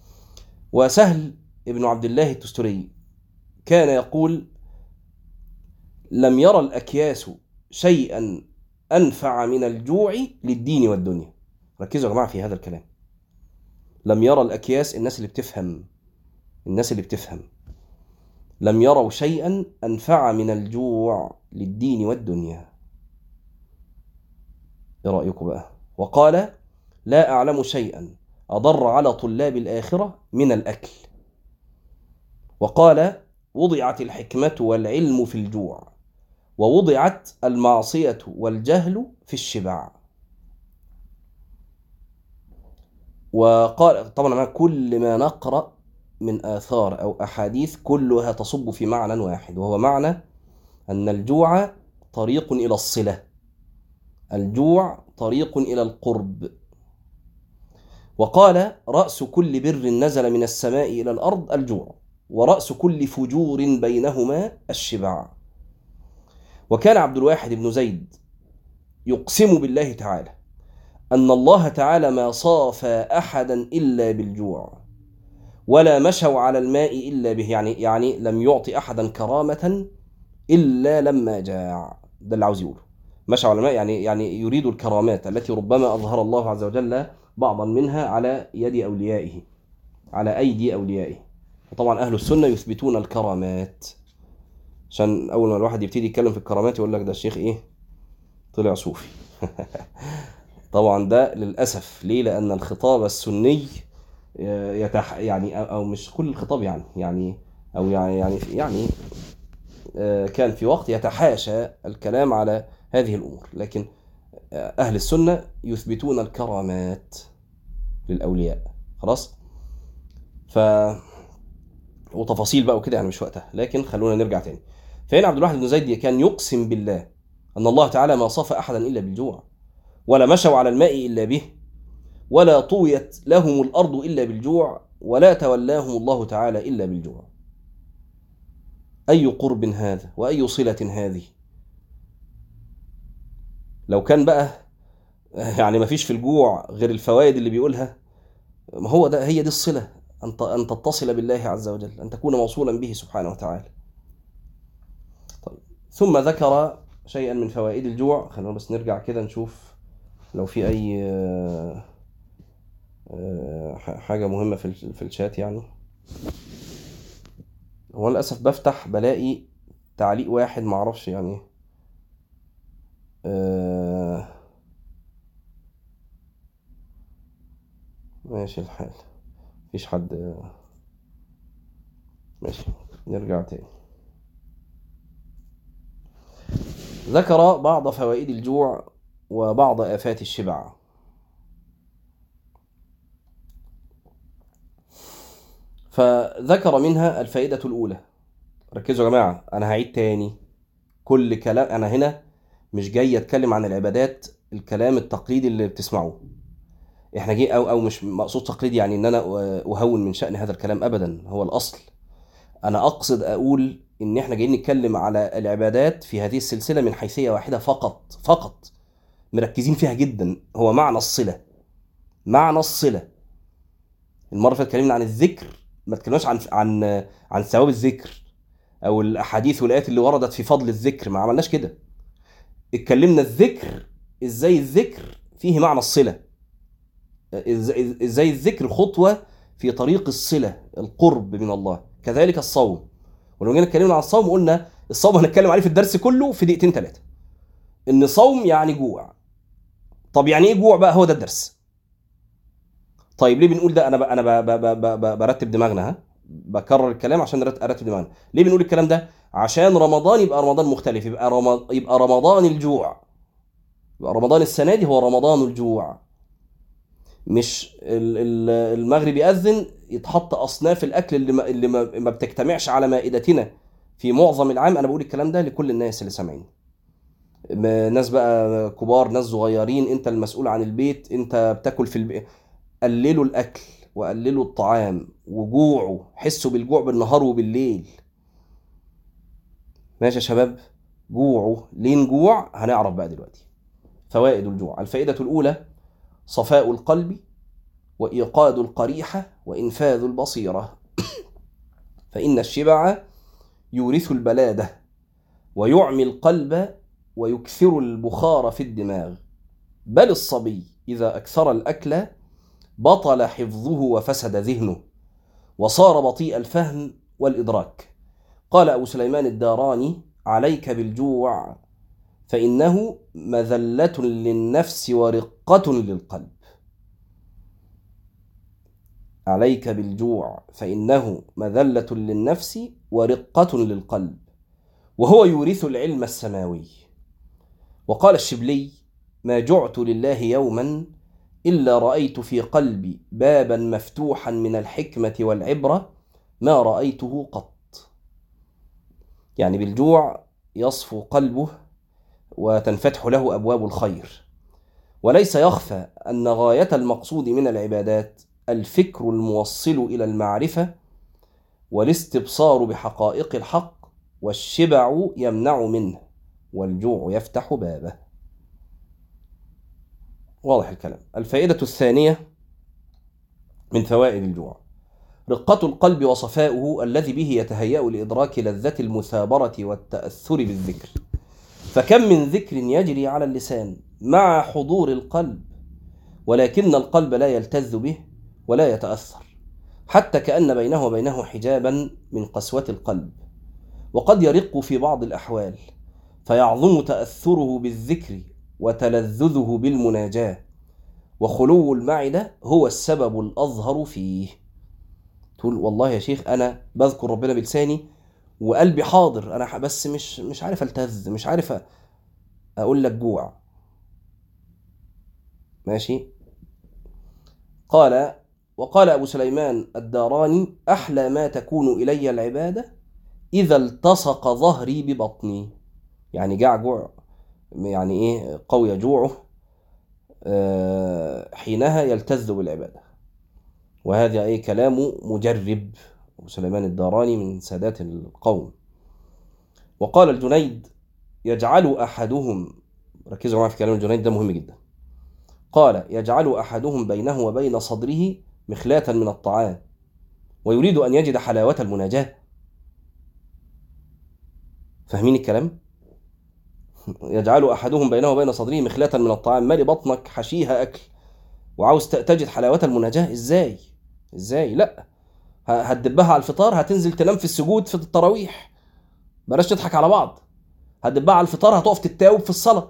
وسهل ابن عبد الله التستري كان يقول لم يرى الأكياس شيئا أنفع من الجوع للدين والدنيا ركزوا يا جماعة في هذا الكلام لم يرى الأكياس الناس اللي بتفهم الناس اللي بتفهم لم يروا شيئا أنفع من الجوع للدين والدنيا ايه رأيكم بقى وقال لا أعلم شيئا أضر على طلاب الآخرة من الأكل وقال وضعت الحكمة والعلم في الجوع ووضعت المعصية والجهل في الشبع وقال طبعا كل ما نقرأ من آثار أو أحاديث كلها تصب في معنى واحد وهو معنى أن الجوع طريق إلى الصلة الجوع طريق إلى القرب وقال رأس كل بر نزل من السماء إلى الأرض الجوع ورأس كل فجور بينهما الشبع وكان عبد الواحد بن زيد يقسم بالله تعالى أن الله تعالى ما صافى أحدا إلا بالجوع ولا مشوا على الماء إلا به يعني يعني لم يعطي أحدا كرامة إلا لما جاع ده اللي عاوز يقوله مشوا على الماء يعني يعني يريد الكرامات التي ربما أظهر الله عز وجل بعضا منها على يد أوليائه على أيدي أوليائه وطبعا أهل السنة يثبتون الكرامات عشان أول ما الواحد يبتدي يتكلم في الكرامات يقول لك ده الشيخ إيه طلع صوفي طبعا ده للأسف ليه لأن الخطاب السني يتح يعني أو مش كل الخطاب يعني يعني أو يعني يعني يعني كان في وقت يتحاشى الكلام على هذه الأمور لكن أهل السنة يثبتون الكرامات للأولياء خلاص ف وتفاصيل بقى وكده يعني مش وقتها لكن خلونا نرجع تاني فهنا عبد الواحد بن زيد كان يقسم بالله أن الله تعالى ما صاف أحدا إلا بالجوع ولا مشوا على الماء إلا به ولا طويت لهم الأرض إلا بالجوع ولا تولاهم الله تعالى إلا بالجوع أي قرب هذا وأي صلة هذه لو كان بقى يعني ما فيش في الجوع غير الفوائد اللي بيقولها ما هو ده هي دي الصلة أن أن تتصل بالله عز وجل أن تكون موصولا به سبحانه وتعالى طيب ثم ذكر شيئا من فوائد الجوع خلينا بس نرجع كده نشوف لو في أي حاجة مهمة في في الشات يعني هو للأسف بفتح بلاقي تعليق واحد معرفش يعني آه ماشي الحال مفيش حد ماشي نرجع تاني ذكر بعض فوائد الجوع وبعض آفات الشبع فذكر منها الفائدة الأولى ركزوا يا جماعة أنا هعيد تاني كل كلام أنا هنا مش جاي أتكلم عن العبادات الكلام التقليدي اللي بتسمعوه احنا جاي او او مش مقصود تقليدي يعني ان انا اهون من شان هذا الكلام ابدا هو الاصل انا اقصد اقول ان احنا جايين نتكلم على العبادات في هذه السلسله من حيثيه واحده فقط فقط مركزين فيها جدا هو معنى الصله معنى الصله المره اللي فاتت اتكلمنا عن الذكر ما اتكلمناش عن عن عن ثواب الذكر او الاحاديث والايات اللي وردت في فضل الذكر ما عملناش كده اتكلمنا الذكر ازاي الذكر فيه معنى الصله ازاي الذكر خطوه في طريق الصله القرب من الله كذلك الصوم ولو جينا اتكلمنا عن الصوم قلنا الصوم هنتكلم عليه في الدرس كله في دقيقتين ثلاثه ان صوم يعني جوع طب يعني ايه جوع بقى هو ده الدرس طيب ليه بنقول ده انا ب... انا ب... ب... ب... ب... برتب دماغنا ها بكرر الكلام عشان ارتب دماغنا ليه بنقول الكلام ده عشان رمضان يبقى رمضان مختلف يبقى رمضان يبقى رمضان الجوع يبقى رمضان السنه دي هو رمضان الجوع مش المغرب يأذن يتحط أصناف الأكل اللي ما, اللي ما بتجتمعش على مائدتنا في معظم العام أنا بقول الكلام ده لكل الناس اللي سامعين ناس بقى كبار ناس صغيرين أنت المسؤول عن البيت أنت بتاكل في البيت قللوا الأكل وقللوا الطعام وجوعوا حسوا بالجوع بالنهار وبالليل ماشي يا شباب جوعوا ليه نجوع هنعرف بقى دلوقتي فوائد الجوع الفائدة الأولى صفاء القلب وإيقاد القريحة وإنفاذ البصيرة فإن الشبع يورث البلادة ويعمي القلب ويكثر البخار في الدماغ بل الصبي إذا أكثر الأكل بطل حفظه وفسد ذهنه وصار بطيء الفهم والإدراك قال أبو سليمان الداراني عليك بالجوع فإنه مذلة للنفس ورقة للقلب عليك بالجوع فإنه مذلة للنفس ورقة للقلب وهو يورث العلم السماوي وقال الشبلي ما جعت لله يوما إلا رأيت في قلبي بابا مفتوحا من الحكمة والعبرة ما رأيته قط يعني بالجوع يصفو قلبه وتنفتح له أبواب الخير وليس يخفى أن غاية المقصود من العبادات الفكر الموصل إلى المعرفة والاستبصار بحقائق الحق والشبع يمنع منه والجوع يفتح بابه واضح الكلام الفائدة الثانية من فوائد الجوع رقة القلب وصفاؤه الذي به يتهيأ لإدراك لذة المثابرة والتأثر بالذكر فكم من ذكر يجري على اللسان مع حضور القلب ولكن القلب لا يلتذ به ولا يتأثر حتى كأن بينه وبينه حجابا من قسوة القلب وقد يرق في بعض الأحوال فيعظم تأثره بالذكر وتلذذه بالمناجاة وخلو المعدة هو السبب الأظهر فيه تقول والله يا شيخ أنا بذكر ربنا بلساني وقلبي حاضر أنا بس مش مش عارف ألتذ مش عارف أقول لك جوع ماشي قال وقال أبو سليمان الداراني أحلى ما تكون إلي العبادة إذا التصق ظهري ببطني يعني جاع جوع يعني إيه قوي جوعه حينها يلتذ بالعبادة وهذا أي كلام مجرب أبو سليمان الداراني من سادات القوم وقال الجنيد يجعل أحدهم ركزوا معي في كلام الجنيد ده مهم جدا قال يجعل أحدهم بينه وبين صدره مخلاة من الطعام ويريد أن يجد حلاوة المناجاة فاهمين الكلام؟ يجعل أحدهم بينه وبين صدره مخلاة من الطعام مالي بطنك حشيها أكل وعاوز تجد حلاوة المناجاة إزاي؟ إزاي؟ لأ هتدبها على الفطار هتنزل تنام في السجود في التراويح بلاش تضحك على بعض هتدبها على الفطار هتقف تتاوب في الصلاة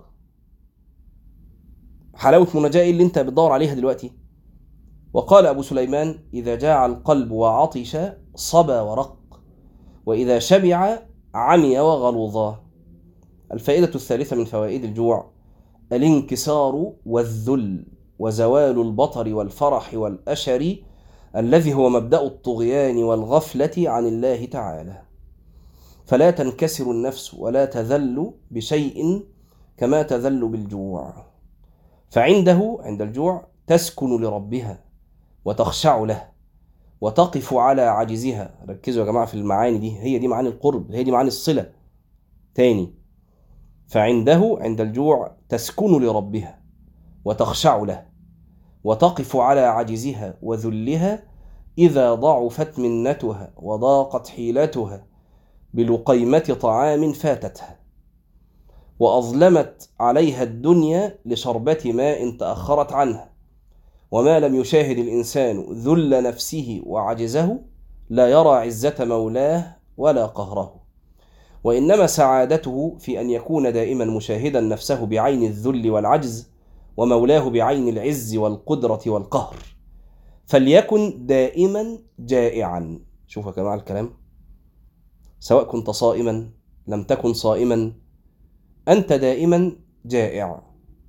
حلاوة مناجاة إيه اللي أنت بتدور عليها دلوقتي؟ وقال أبو سليمان إذا جاع القلب وعطش صبى ورق وإذا شبع عمي وغلظا الفائدة الثالثة من فوائد الجوع الانكسار والذل وزوال البطر والفرح والأشر الذي هو مبدأ الطغيان والغفلة عن الله تعالى فلا تنكسر النفس ولا تذل بشيء كما تذل بالجوع فعنده عند الجوع تسكن لربها وتخشع له وتقف على عجزها ركزوا يا جماعة في المعاني دي هي دي معاني القرب هي دي معاني الصلة تاني فعنده عند الجوع تسكن لربها وتخشع له وتقف على عجزها وذلها إذا ضعفت منتها وضاقت حيلتها بلقيمة طعام فاتتها وأظلمت عليها الدنيا لشربة ماء تأخرت عنها وما لم يشاهد الإنسان ذل نفسه وعجزه لا يرى عزة مولاه ولا قهره وإنما سعادته في أن يكون دائما مشاهدا نفسه بعين الذل والعجز ومولاه بعين العز والقدرة والقهر فليكن دائما جائعا شوف يا جماعة الكلام سواء كنت صائما لم تكن صائما أنت دائما جائع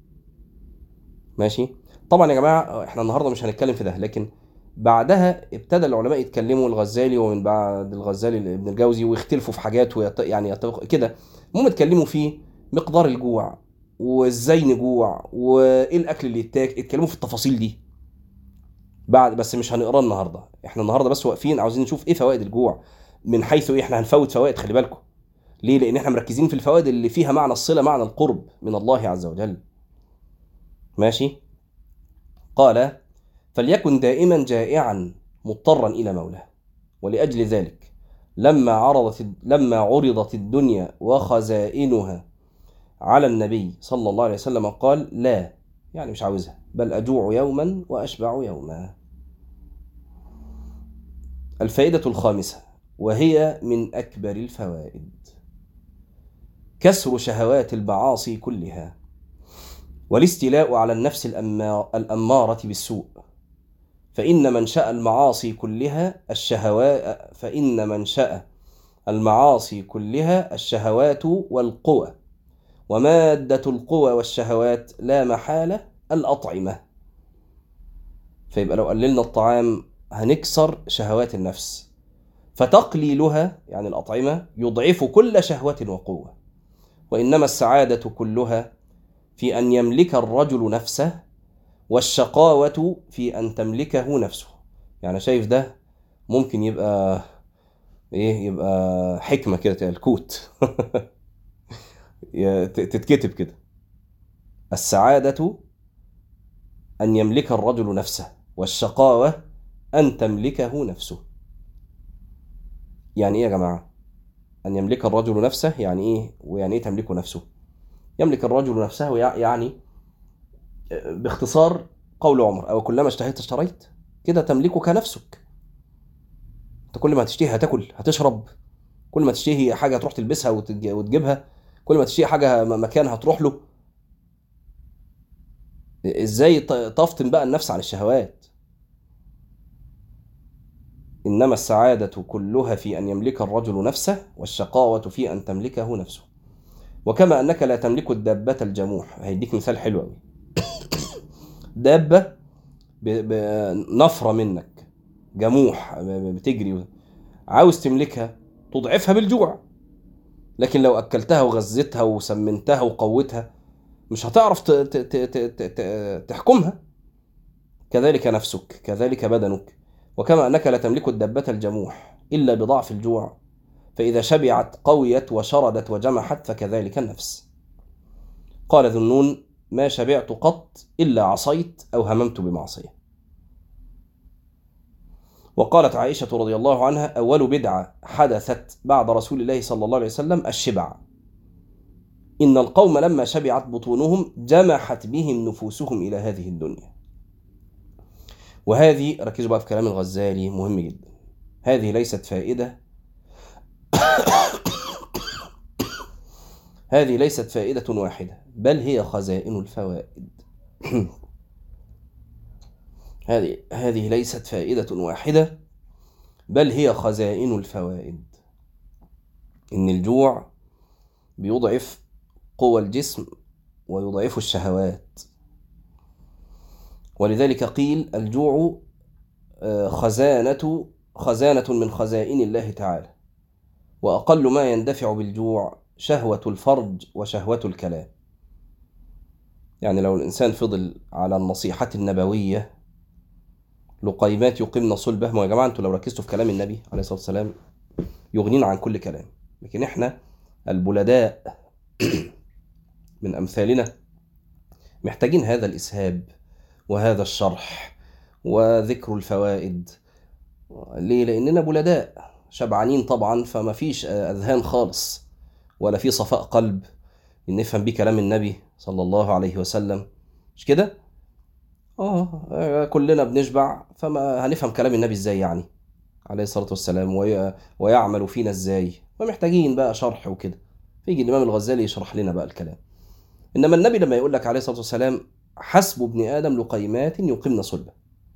ماشي طبعا يا جماعة احنا النهاردة مش هنتكلم في ده لكن بعدها ابتدى العلماء يتكلموا الغزالي ومن بعد الغزالي ابن الجوزي ويختلفوا في حاجات ويت... يعني يتفق... كده المهم اتكلموا في مقدار الجوع وازاي نجوع وايه الاكل اللي يتاكل اتكلموا في التفاصيل دي بعد بس مش هنقراه النهارده احنا النهارده بس واقفين عاوزين نشوف ايه فوائد الجوع من حيث ايه احنا هنفوت فوائد خلي بالكم ليه لان احنا مركزين في الفوائد اللي فيها معنى الصله معنى القرب من الله عز وجل ماشي قال فليكن دائما جائعا مضطرا الى مولاه ولاجل ذلك لما عرضت لما عرضت الدنيا وخزائنها على النبي صلى الله عليه وسلم قال لا يعني مش عاوزها بل أجوع يوما وأشبع يوما الفائدة الخامسة وهي من أكبر الفوائد كسر شهوات المعاصي كلها والاستيلاء على النفس الأمارة بالسوء فإن منشأ المعاصي كلها الشهوات فإن منشأ المعاصي كلها الشهوات والقوى ومادة القوى والشهوات لا محالة الأطعمة فيبقى لو قللنا الطعام هنكسر شهوات النفس فتقليلها يعني الأطعمة يضعف كل شهوة وقوة وإنما السعادة كلها في أن يملك الرجل نفسه والشقاوة في أن تملكه نفسه يعني شايف ده ممكن يبقى إيه يبقى حكمة كده الكوت تتكتب كده السعادة أن يملك الرجل نفسه والشقاوة أن تملكه نفسه يعني إيه يا جماعة أن يملك الرجل نفسه يعني إيه ويعني إيه تملكه نفسه يملك الرجل نفسه يعني باختصار قول عمر أو كلما اشتهيت اشتريت كده تملكك نفسك انت كل ما تشتهي هتاكل هتشرب كل ما تشتهي حاجة هتروح تلبسها وتجيبها كل ما تشتهي حاجة مكان هتروح له ازاي تفطن بقى النفس عن الشهوات إنما السعادة كلها في أن يملك الرجل نفسه والشقاوة في أن تملكه نفسه وكما أنك لا تملك الدابة الجموح هيديك مثال حلو أوي دابة نفرة منك جموح بتجري عاوز تملكها تضعفها بالجوع لكن لو أكلتها وغذيتها وسمنتها وقوتها مش هتعرف تحكمها كذلك نفسك كذلك بدنك وكما أنك لا تملك الدبة الجموح إلا بضعف الجوع فإذا شبعت قويت وشردت وجمحت فكذلك النفس قال ذو النون ما شبعت قط إلا عصيت أو هممت بمعصية وقالت عائشة رضي الله عنها أول بدعة حدثت بعد رسول الله صلى الله عليه وسلم الشبع إن القوم لما شبعت بطونهم جمحت بهم نفوسهم إلى هذه الدنيا وهذه ركزوا بقى في كلام الغزالي مهم جدا هذه ليست فائدة هذه ليست فائدة واحدة بل هي خزائن الفوائد هذه هذه ليست فائدة واحدة بل هي خزائن الفوائد إن الجوع بيضعف قوى الجسم ويضعف الشهوات ولذلك قيل الجوع آه، خزانة خزانة من خزائن الله تعالى وأقل ما يندفع بالجوع شهوة الفرج وشهوة الكلام يعني لو الإنسان فضل على النصيحة النبوية لقيمات يقمن صلبه ما يا جماعة أنتوا لو ركزتوا في كلام النبي عليه الصلاة والسلام يغنينا عن كل كلام لكن إحنا البلداء من أمثالنا محتاجين هذا الإسهاب وهذا الشرح وذكر الفوائد ليه لاننا بلداء شبعانين طبعا فما فيش اذهان خالص ولا في صفاء قلب نفهم بيه كلام النبي صلى الله عليه وسلم مش كده اه كلنا بنشبع فما هنفهم كلام النبي ازاي يعني عليه الصلاه والسلام وي... ويعمل فينا ازاي فمحتاجين بقى شرح وكده فيجي الامام الغزالي يشرح لنا بقى الكلام انما النبي لما يقول لك عليه الصلاه والسلام حسب ابن آدم لقيمات يقمن صلبه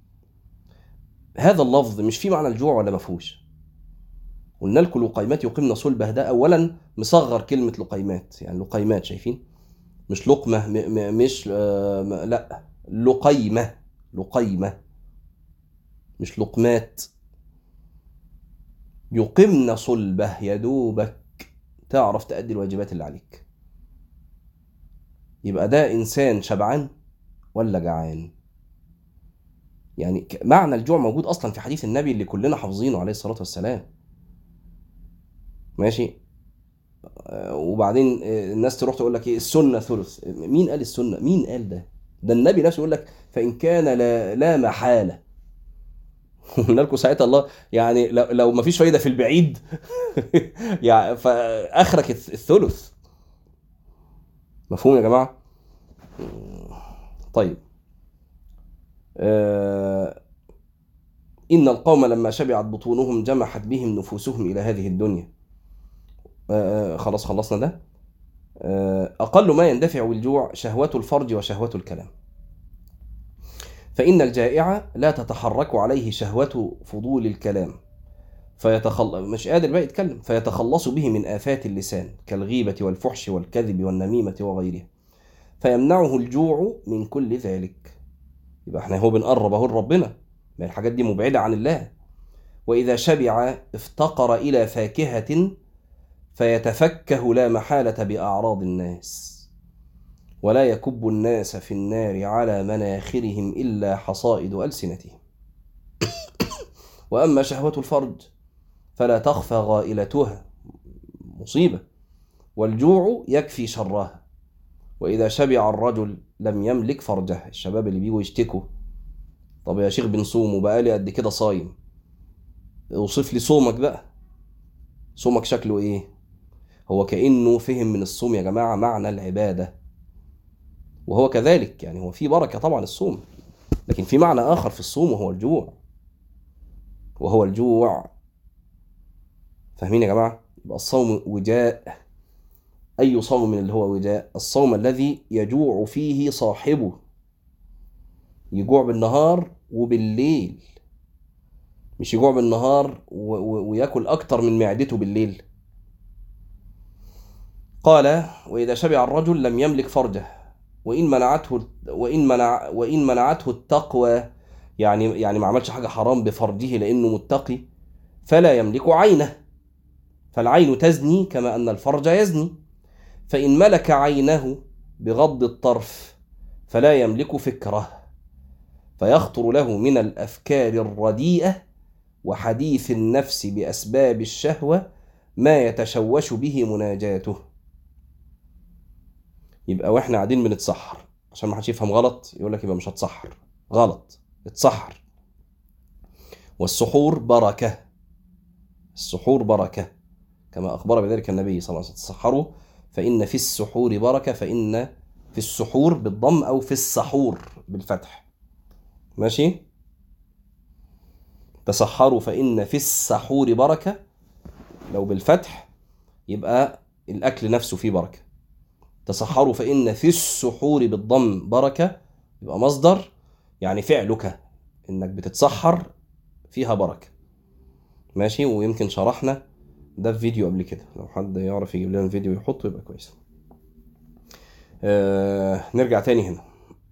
هذا اللفظ مش فيه معنى الجوع ولا مفهوش قلنا لكم لقيمات يقمن صلبه ده اولا مصغر كلمه لقيمات يعني لقيمات شايفين مش لقمه م م مش آه لا لقيمه لقيمه مش لقمات يقمن صلبه يا دوبك تعرف تأدي الواجبات اللي عليك يبقى ده إنسان شبعان ولا جعان يعني معنى الجوع موجود اصلا في حديث النبي اللي كلنا حافظينه عليه الصلاه والسلام ماشي آه، وبعدين آه، الناس تروح تقول لك ايه السنه ثلث مين قال السنه مين قال ده ده النبي نفسه يقول لك فان كان لا, لا محاله قلنا لكم ساعتها الله يعني لو, لو ما فيش فايده في البعيد يعني فاخرك الثلث مفهوم يا جماعه طيب آه إن القوم لما شبعت بطونهم جمحت بهم نفوسهم إلى هذه الدنيا آه خلاص خلصنا ده آه أقل ما يندفع بالجوع شهوة الفرج وشهوة الكلام فإن الجائع لا تتحرك عليه شهوة فضول الكلام فيتخل... مش قادر بقى يتكلم فيتخلص به من آفات اللسان كالغيبة والفحش والكذب والنميمة وغيرها فيمنعه الجوع من كل ذلك يبقى احنا هو بنقرب اهو لربنا ما الحاجات دي مبعدة عن الله وإذا شبع افتقر إلى فاكهة فيتفكه لا محالة بأعراض الناس ولا يكب الناس في النار على مناخرهم إلا حصائد ألسنتهم وأما شهوة الفرج فلا تخفى غائلتها مصيبة والجوع يكفي شرها وإذا شبع الرجل لم يملك فرجه الشباب اللي بيجوا يشتكوا طب يا شيخ بنصوم وبقالي قد كده صايم اوصف لي صومك بقى صومك شكله ايه هو كأنه فهم من الصوم يا جماعة معنى العبادة وهو كذلك يعني هو في بركة طبعا الصوم لكن في معنى آخر في الصوم وهو الجوع وهو الجوع فاهمين يا جماعة يبقى الصوم وجاء أي صوم من اللي هو وجاء الصوم الذي يجوع فيه صاحبه يجوع بالنهار وبالليل مش يجوع بالنهار و- و- وياكل أكتر من معدته بالليل قال وإذا شبع الرجل لم يملك فرجه وإن منعته وإن منع وإن منعته التقوى يعني يعني ما عملش حاجة حرام بفرجه لأنه متقي فلا يملك عينه فالعين تزني كما أن الفرج يزني فإن ملك عينه بغض الطرف فلا يملك فكره فيخطر له من الافكار الرديئه وحديث النفس باسباب الشهوه ما يتشوش به مناجاته يبقى واحنا قاعدين بنتسحر عشان ما حدش يفهم غلط يقول لك يبقى مش هتسحر غلط اتسحر والسحور بركه السحور بركه كما اخبر بذلك النبي صلى الله عليه وسلم تسحروا فان في السحور بركه فان في السحور بالضم او في السحور بالفتح ماشي تسحروا فإن في السحور بركة لو بالفتح يبقى الأكل نفسه فيه بركة تسحروا فإن في السحور بالضم بركة يبقى مصدر يعني فعلك إنك بتتسحر فيها بركة ماشي ويمكن شرحنا ده في فيديو قبل كده لو حد يعرف يجيب لنا الفيديو يحطه يبقى كويس آه نرجع تاني هنا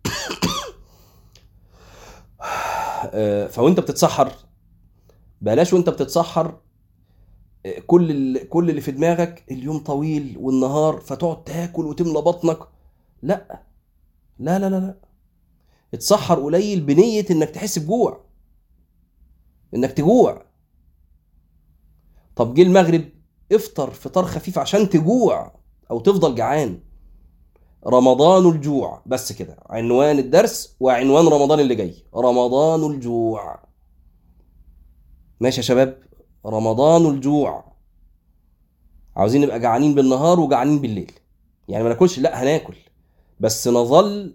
آه، فوانت بتتسحر بلاش وانت بتتسحر آه، كل ال- كل اللي في دماغك اليوم طويل والنهار فتقعد تاكل وتملى بطنك لا لا لا لا لا اتسحر قليل بنية انك تحس بجوع انك تجوع طب جه المغرب افطر فطار خفيف عشان تجوع او تفضل جعان رمضان الجوع بس كده عنوان الدرس وعنوان رمضان اللي جاي رمضان الجوع ماشي يا شباب رمضان الجوع عاوزين نبقى جعانين بالنهار وجعانين بالليل يعني ما ناكلش لا هناكل بس نظل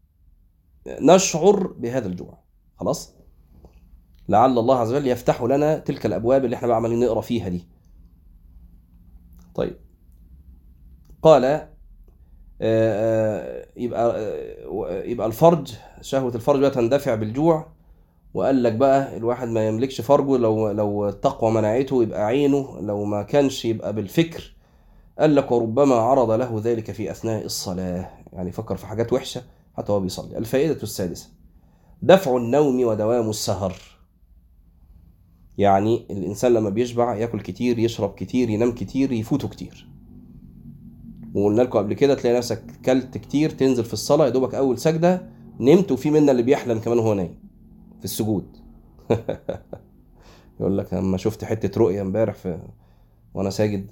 نشعر بهذا الجوع خلاص لعل الله عز وجل يفتح لنا تلك الابواب اللي احنا بقى عمالين نقرا فيها دي طيب قال آه، آه، يبقى آه، يبقى الفرج شهوة الفرج بقى تندفع بالجوع وقال لك بقى الواحد ما يملكش فرجه لو لو التقوى منعته يبقى عينه لو ما كانش يبقى بالفكر قال لك وربما عرض له ذلك في أثناء الصلاة يعني فكر في حاجات وحشة حتى وهو بيصلي الفائدة السادسة دفع النوم ودوام السهر يعني الإنسان لما بيشبع ياكل كتير يشرب كتير ينام كتير يفوته كتير وقلنا لكم قبل كده تلاقي نفسك كلت كتير تنزل في الصلاه يا دوبك اول سجده نمت وفي منا اللي بيحلم كمان وهو نايم في السجود يقول لك اما شفت حته رؤيه امبارح في وانا ساجد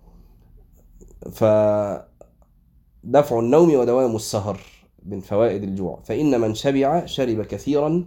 ف دفع النوم ودوام السهر من فوائد الجوع فإن من شبع شرب كثيرا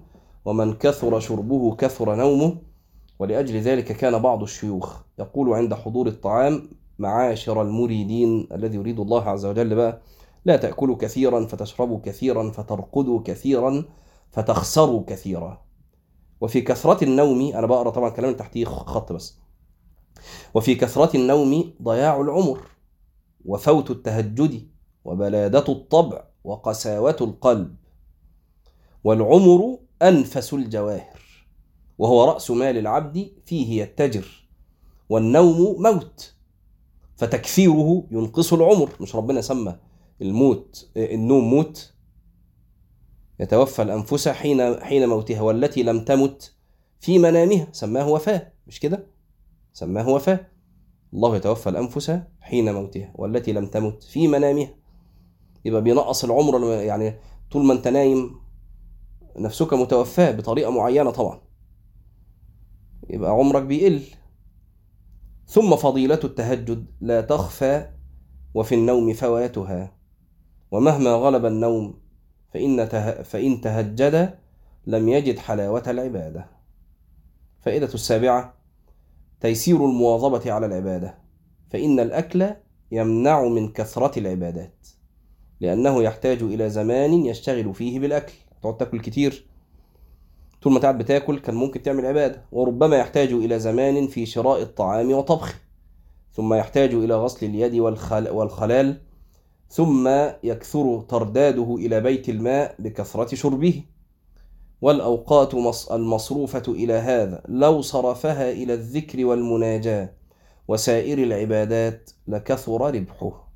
ومن كثر شربه كثر نومه ولأجل ذلك كان بعض الشيوخ يقول عند حضور الطعام معاشر المريدين الذي يريد الله عز وجل بقى لا تأكلوا كثيرا فتشربوا كثيرا فترقدوا كثيرا فتخسروا كثيرا وفي كثرة النوم أنا بقرأ طبعا كلام تحتيه خط بس وفي كثرة النوم ضياع العمر وفوت التهجد وبلادة الطبع وقساوة القلب والعمر أنفس الجواهر وهو رأس مال العبد فيه يتجر والنوم موت فتكثيره ينقص العمر مش ربنا سمى الموت النوم موت يتوفى الأنفس حين حين موتها والتي لم تمت في منامها سماه وفاة مش كده سماه وفاة الله يتوفى الأنفس حين موتها والتي لم تمت في منامها يبقى بينقص العمر يعني طول ما انت نايم نفسك متوفاة بطريقة معينة طبعا يبقى عمرك بيقل ثم فضيلة التهجد لا تخفى وفي النوم فواتها ومهما غلب النوم فإن, ته... فإن تهجد لم يجد حلاوة العبادة فائدة السابعة تيسير المواظبة على العبادة فإن الأكل يمنع من كثرة العبادات لأنه يحتاج إلى زمان يشتغل فيه بالأكل تقعد تاكل كتير طول ما قاعد بتاكل كان ممكن تعمل عبادة وربما يحتاج إلى زمان في شراء الطعام وطبخه ثم يحتاج إلى غسل اليد والخل... والخلال ثم يكثر ترداده إلى بيت الماء بكثرة شربه والأوقات المصروفة إلى هذا لو صرفها إلى الذكر والمناجاة وسائر العبادات لكثر ربحه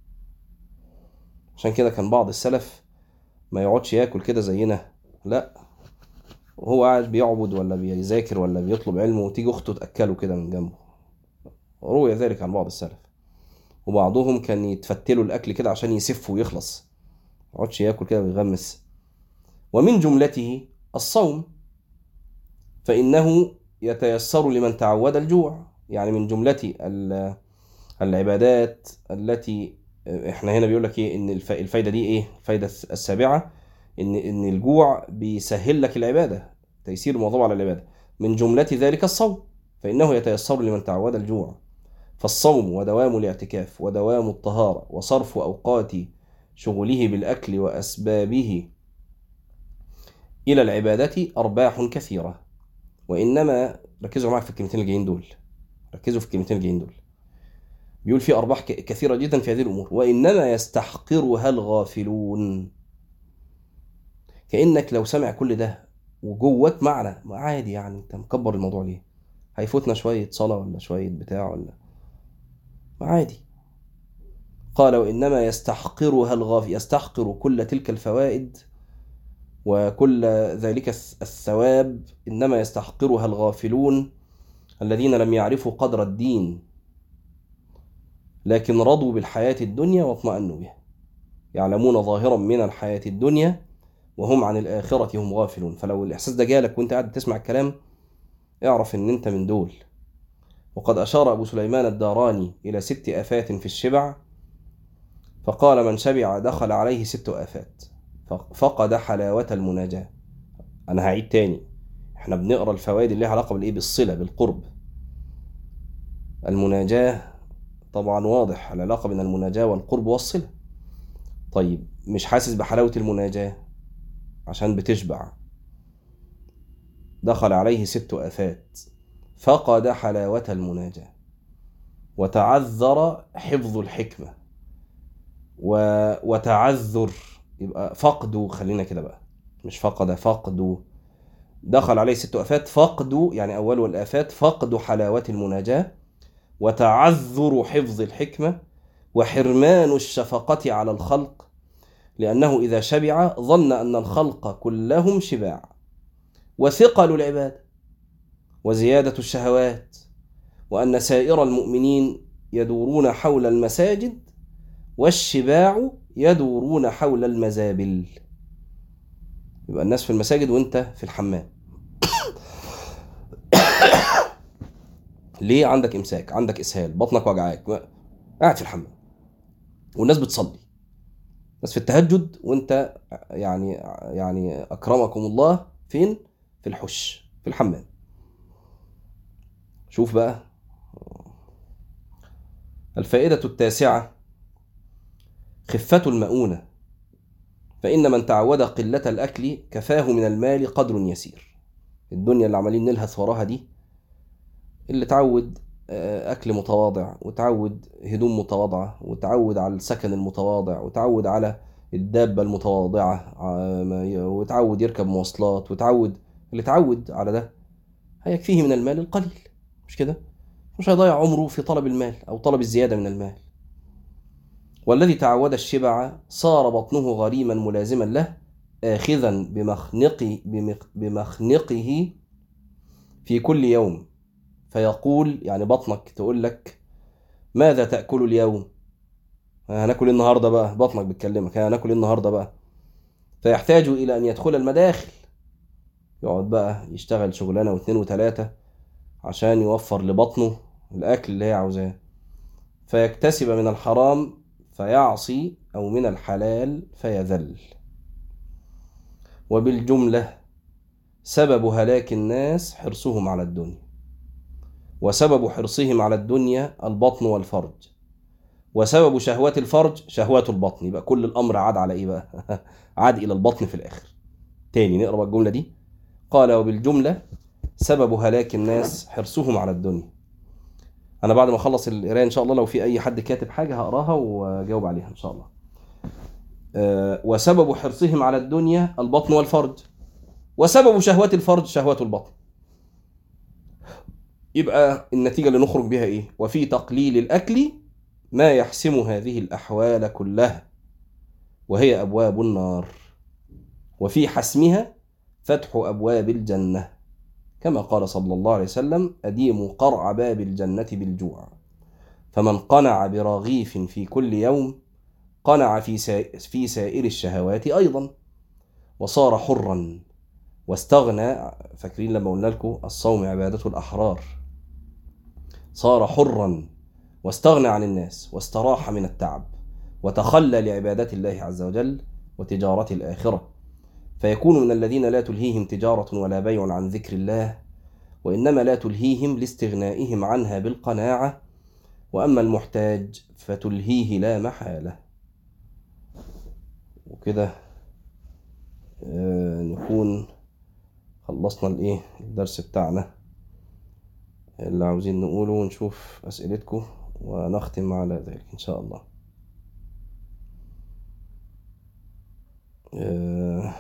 عشان كده كان بعض السلف ما يقعدش ياكل كده زينا لا وهو قاعد بيعبد ولا بيذاكر ولا بيطلب علم وتيجي اخته تاكله كده من جنبه روي ذلك عن بعض السلف وبعضهم كان يتفتلوا الاكل كده عشان يسف ويخلص ما يقعدش ياكل كده ويغمس ومن جملته الصوم فانه يتيسر لمن تعود الجوع يعني من جملة العبادات التي احنا هنا بيقول لك ايه ان الفايده دي ايه الفايده السابعه ان ان الجوع بيسهل لك العباده تيسير المواظبه على العباده من جمله ذلك الصوم فانه يتيسر لمن تعود الجوع فالصوم ودوام الاعتكاف ودوام الطهاره وصرف اوقات شغله بالاكل واسبابه الى العباده ارباح كثيره وانما ركزوا معايا في الكلمتين الجايين دول ركزوا في الكلمتين الجايين دول بيقول في أرباح كثيرة جدا في هذه الأمور وإنما يستحقرها الغافلون كأنك لو سمع كل ده وجواك معنى ما عادي يعني أنت مكبر الموضوع ليه هيفوتنا شوية صلاة ولا شوية بتاع ولا ما عادي قال وإنما يستحقرها الغافل يستحقر كل تلك الفوائد وكل ذلك الثواب إنما يستحقرها الغافلون الذين لم يعرفوا قدر الدين لكن رضوا بالحياة الدنيا واطمأنوا بها يعلمون ظاهرا من الحياة الدنيا وهم عن الآخرة هم غافلون فلو الإحساس ده جالك وانت قاعد تسمع الكلام اعرف ان انت من دول وقد أشار أبو سليمان الداراني إلى ست آفات في الشبع فقال من شبع دخل عليه ست آفات فقد حلاوة المناجاة أنا هعيد تاني احنا بنقرا الفوائد اللي لها علاقة بالإيه بالصلة بالقرب المناجاة طبعا واضح العلاقة بين المناجاة والقرب والصلة طيب مش حاسس بحلاوة المناجاة عشان بتشبع دخل عليه ست آفات فقد حلاوة المناجاة وتعذر حفظ الحكمة و... وتعذر يبقى فقدوا خلينا كده بقى مش فقد فقدوا دخل عليه ست آفات فقدوا يعني أول الآفات فقدوا حلاوة المناجاة وتعذر حفظ الحكمة وحرمان الشفقة على الخلق لأنه إذا شبع ظن أن الخلق كلهم شباع وثقل العبادة وزيادة الشهوات وأن سائر المؤمنين يدورون حول المساجد والشباع يدورون حول المزابل يبقى الناس في المساجد وانت في الحمام ليه عندك امساك عندك اسهال بطنك وجعاك قاعد في الحمام والناس بتصلي بس في التهجد وانت يعني يعني اكرمكم الله فين في الحش في الحمام شوف بقى الفائدة التاسعة خفة المؤونة فإن من تعود قلة الأكل كفاه من المال قدر يسير الدنيا اللي عمالين نلهث وراها دي اللي تعود آه، أكل متواضع وتعود هدوم متواضعة وتعود على السكن المتواضع وتعود على الدابة المتواضعة آه، ما ي- وتعود يركب مواصلات وتعود اللي تعود على ده هيكفيه من المال القليل مش كده؟ مش هيضيع عمره في طلب المال أو طلب الزيادة من المال والذي تعود الشبع صار بطنه غريما ملازما له آخذا بمخنق بمخ- بمخنقه في كل يوم فيقول يعني بطنك تقول لك ماذا تأكل اليوم هناكل إيه النهاردة بقى بطنك بتكلمك هناكل إيه النهاردة بقى فيحتاج إلى أن يدخل المداخل يقعد بقى يشتغل شغلانة واثنين وثلاثة عشان يوفر لبطنه الأكل اللي هي عاوزاه فيكتسب من الحرام فيعصي أو من الحلال فيذل وبالجملة سبب هلاك الناس حرصهم على الدنيا وسبب حرصهم على الدنيا البطن والفرج وسبب شهوات الفرج شهوات البطن يبقى كل الأمر عاد على إيه بقى عاد إلى البطن في الآخر تاني نقرأ بقى الجملة دي قال وبالجملة سبب هلاك الناس حرصهم على الدنيا انا بعد ما اخلص القرايه ان شاء الله لو في اي حد كاتب حاجه هقراها واجاوب عليها ان شاء الله آه، وسبب حرصهم على الدنيا البطن والفرج وسبب شهوات الفرج شهوات البطن يبقى النتيجه اللي نخرج بها ايه وفي تقليل الاكل ما يحسم هذه الاحوال كلها وهي ابواب النار وفي حسمها فتح ابواب الجنه كما قال صلى الله عليه وسلم أديموا قرع باب الجنة بالجوع فمن قنع برغيف في كل يوم قنع في, سا... في سائر الشهوات أيضا وصار حرا واستغنى فاكرين لما قلنا لكم الصوم عبادة الأحرار صار حرا واستغنى عن الناس واستراح من التعب وتخلى لعبادة الله عز وجل وتجارة الآخرة فيكون من الذين لا تلهيهم تجارة ولا بيع عن ذكر الله وإنما لا تلهيهم لاستغنائهم عنها بالقناعة وأما المحتاج فتلهيه لا محالة وكده آه، نكون خلصنا الايه الدرس بتاعنا اللي عاوزين نقوله ونشوف أسئلتكم ونختم على ذلك إن شاء الله آه،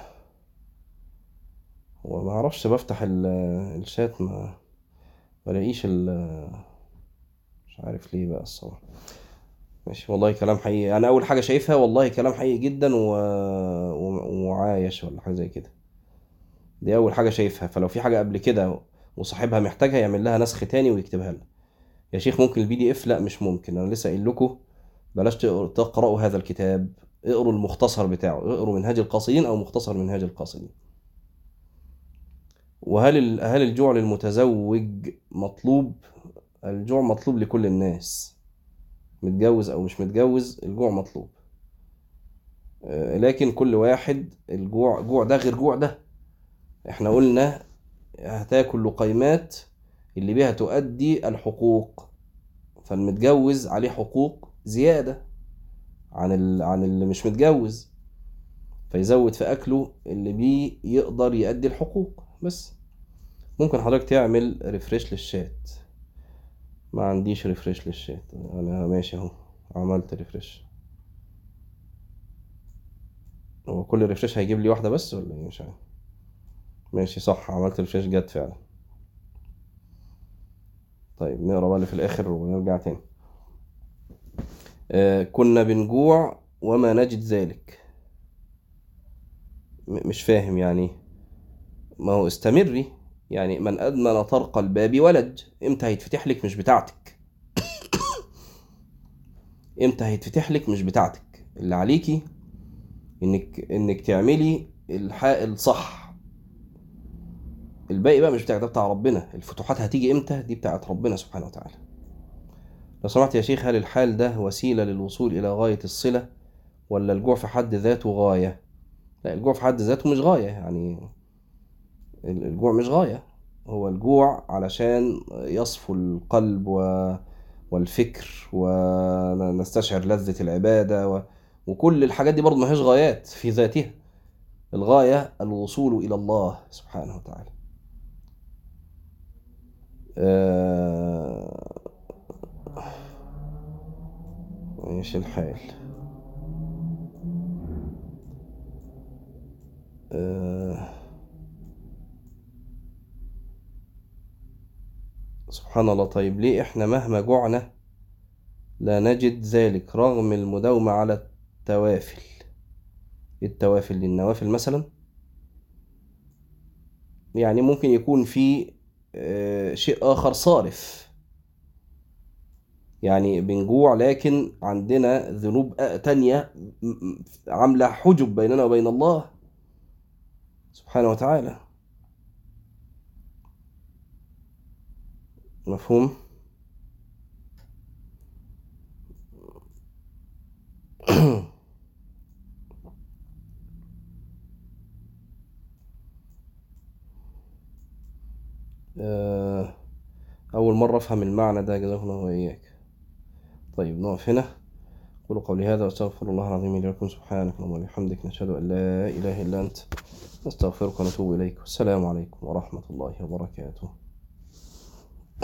وما اعرفش بفتح ال- الشات ما بلاقيش ال مش عارف ليه بقى الصراحة ماشي والله كلام حقيقي انا اول حاجة شايفها والله كلام حقيقي جدا و... و... وعايش ولا حاجة زي كده دي اول حاجة شايفها فلو في حاجة قبل كده وصاحبها محتاجها يعمل لها نسخ تاني ويكتبها لنا يا شيخ ممكن البي دي اف لا مش ممكن انا لسه قايل لكم بلاش تقر- تقرأوا هذا الكتاب اقروا المختصر بتاعه اقروا منهاج القاصدين او مختصر منهاج القاصدين وهل ال- هل الجوع للمتزوج مطلوب الجوع مطلوب لكل الناس متجوز او مش متجوز الجوع مطلوب آه، لكن كل واحد الجوع جوع ده غير جوع ده احنا قلنا هتاكل لقيمات اللي بيها تؤدي الحقوق فالمتجوز عليه حقوق زيادة عن ال... عن اللي مش متجوز فيزود في أكله اللي بيه يقدر يأدي الحقوق بس ممكن حضرتك تعمل ريفريش للشات ما عنديش ريفريش للشات انا ماشي اهو عملت ريفريش هو كل ريفريش هيجيب لي واحدة بس ولا ايه مش عارف ماشي صح عملت ريفريش جت فعلا طيب نقرا بقى اللي في الاخر ونرجع تاني آه كنا بنجوع وما نجد ذلك م- مش فاهم يعني إيه؟ ما هو استمري يعني من أدمن طرق الباب ولج امتى هيتفتح لك مش بتاعتك امتى هيتفتح لك مش بتاعتك اللي عليكي انك انك تعملي الحق الصح الباقي بقى مش بتاعك ده بتاع ربنا الفتوحات هتيجي امتى دي بتاعت ربنا سبحانه وتعالى لو سمحت يا شيخ هل الحال ده وسيلة للوصول إلى غاية الصلة ولا الجوع في حد ذاته غاية لا الجوع في حد ذاته مش غاية يعني الجوع مش غاية هو الجوع علشان يصفو القلب و... والفكر ونستشعر لذة العبادة و... وكل الحاجات دي برضه ما هيش غايات في ذاتها الغاية الوصول إلى الله سبحانه وتعالى آه، ايش الحال آه، سبحان الله طيب ليه احنا مهما جوعنا لا نجد ذلك رغم المداومة على التوافل التوافل للنوافل مثلا يعني ممكن يكون في آه، شيء آخر صارف يعني بنجوع لكن عندنا ذنوب تانية م- م- عاملة حجب بيننا وبين الله سبحانه وتعالى مفهوم؟ آه، أول مرة أفهم المعنى ده جزاك الله وإياك طيب نقف هنا أقول قولي هذا وأستغفر الله العظيم لي ولكم سبحانك اللهم وبحمدك نشهد أن لا إله إلا أنت نستغفرك ونتوب إليك والسلام عليكم ورحمة الله وبركاته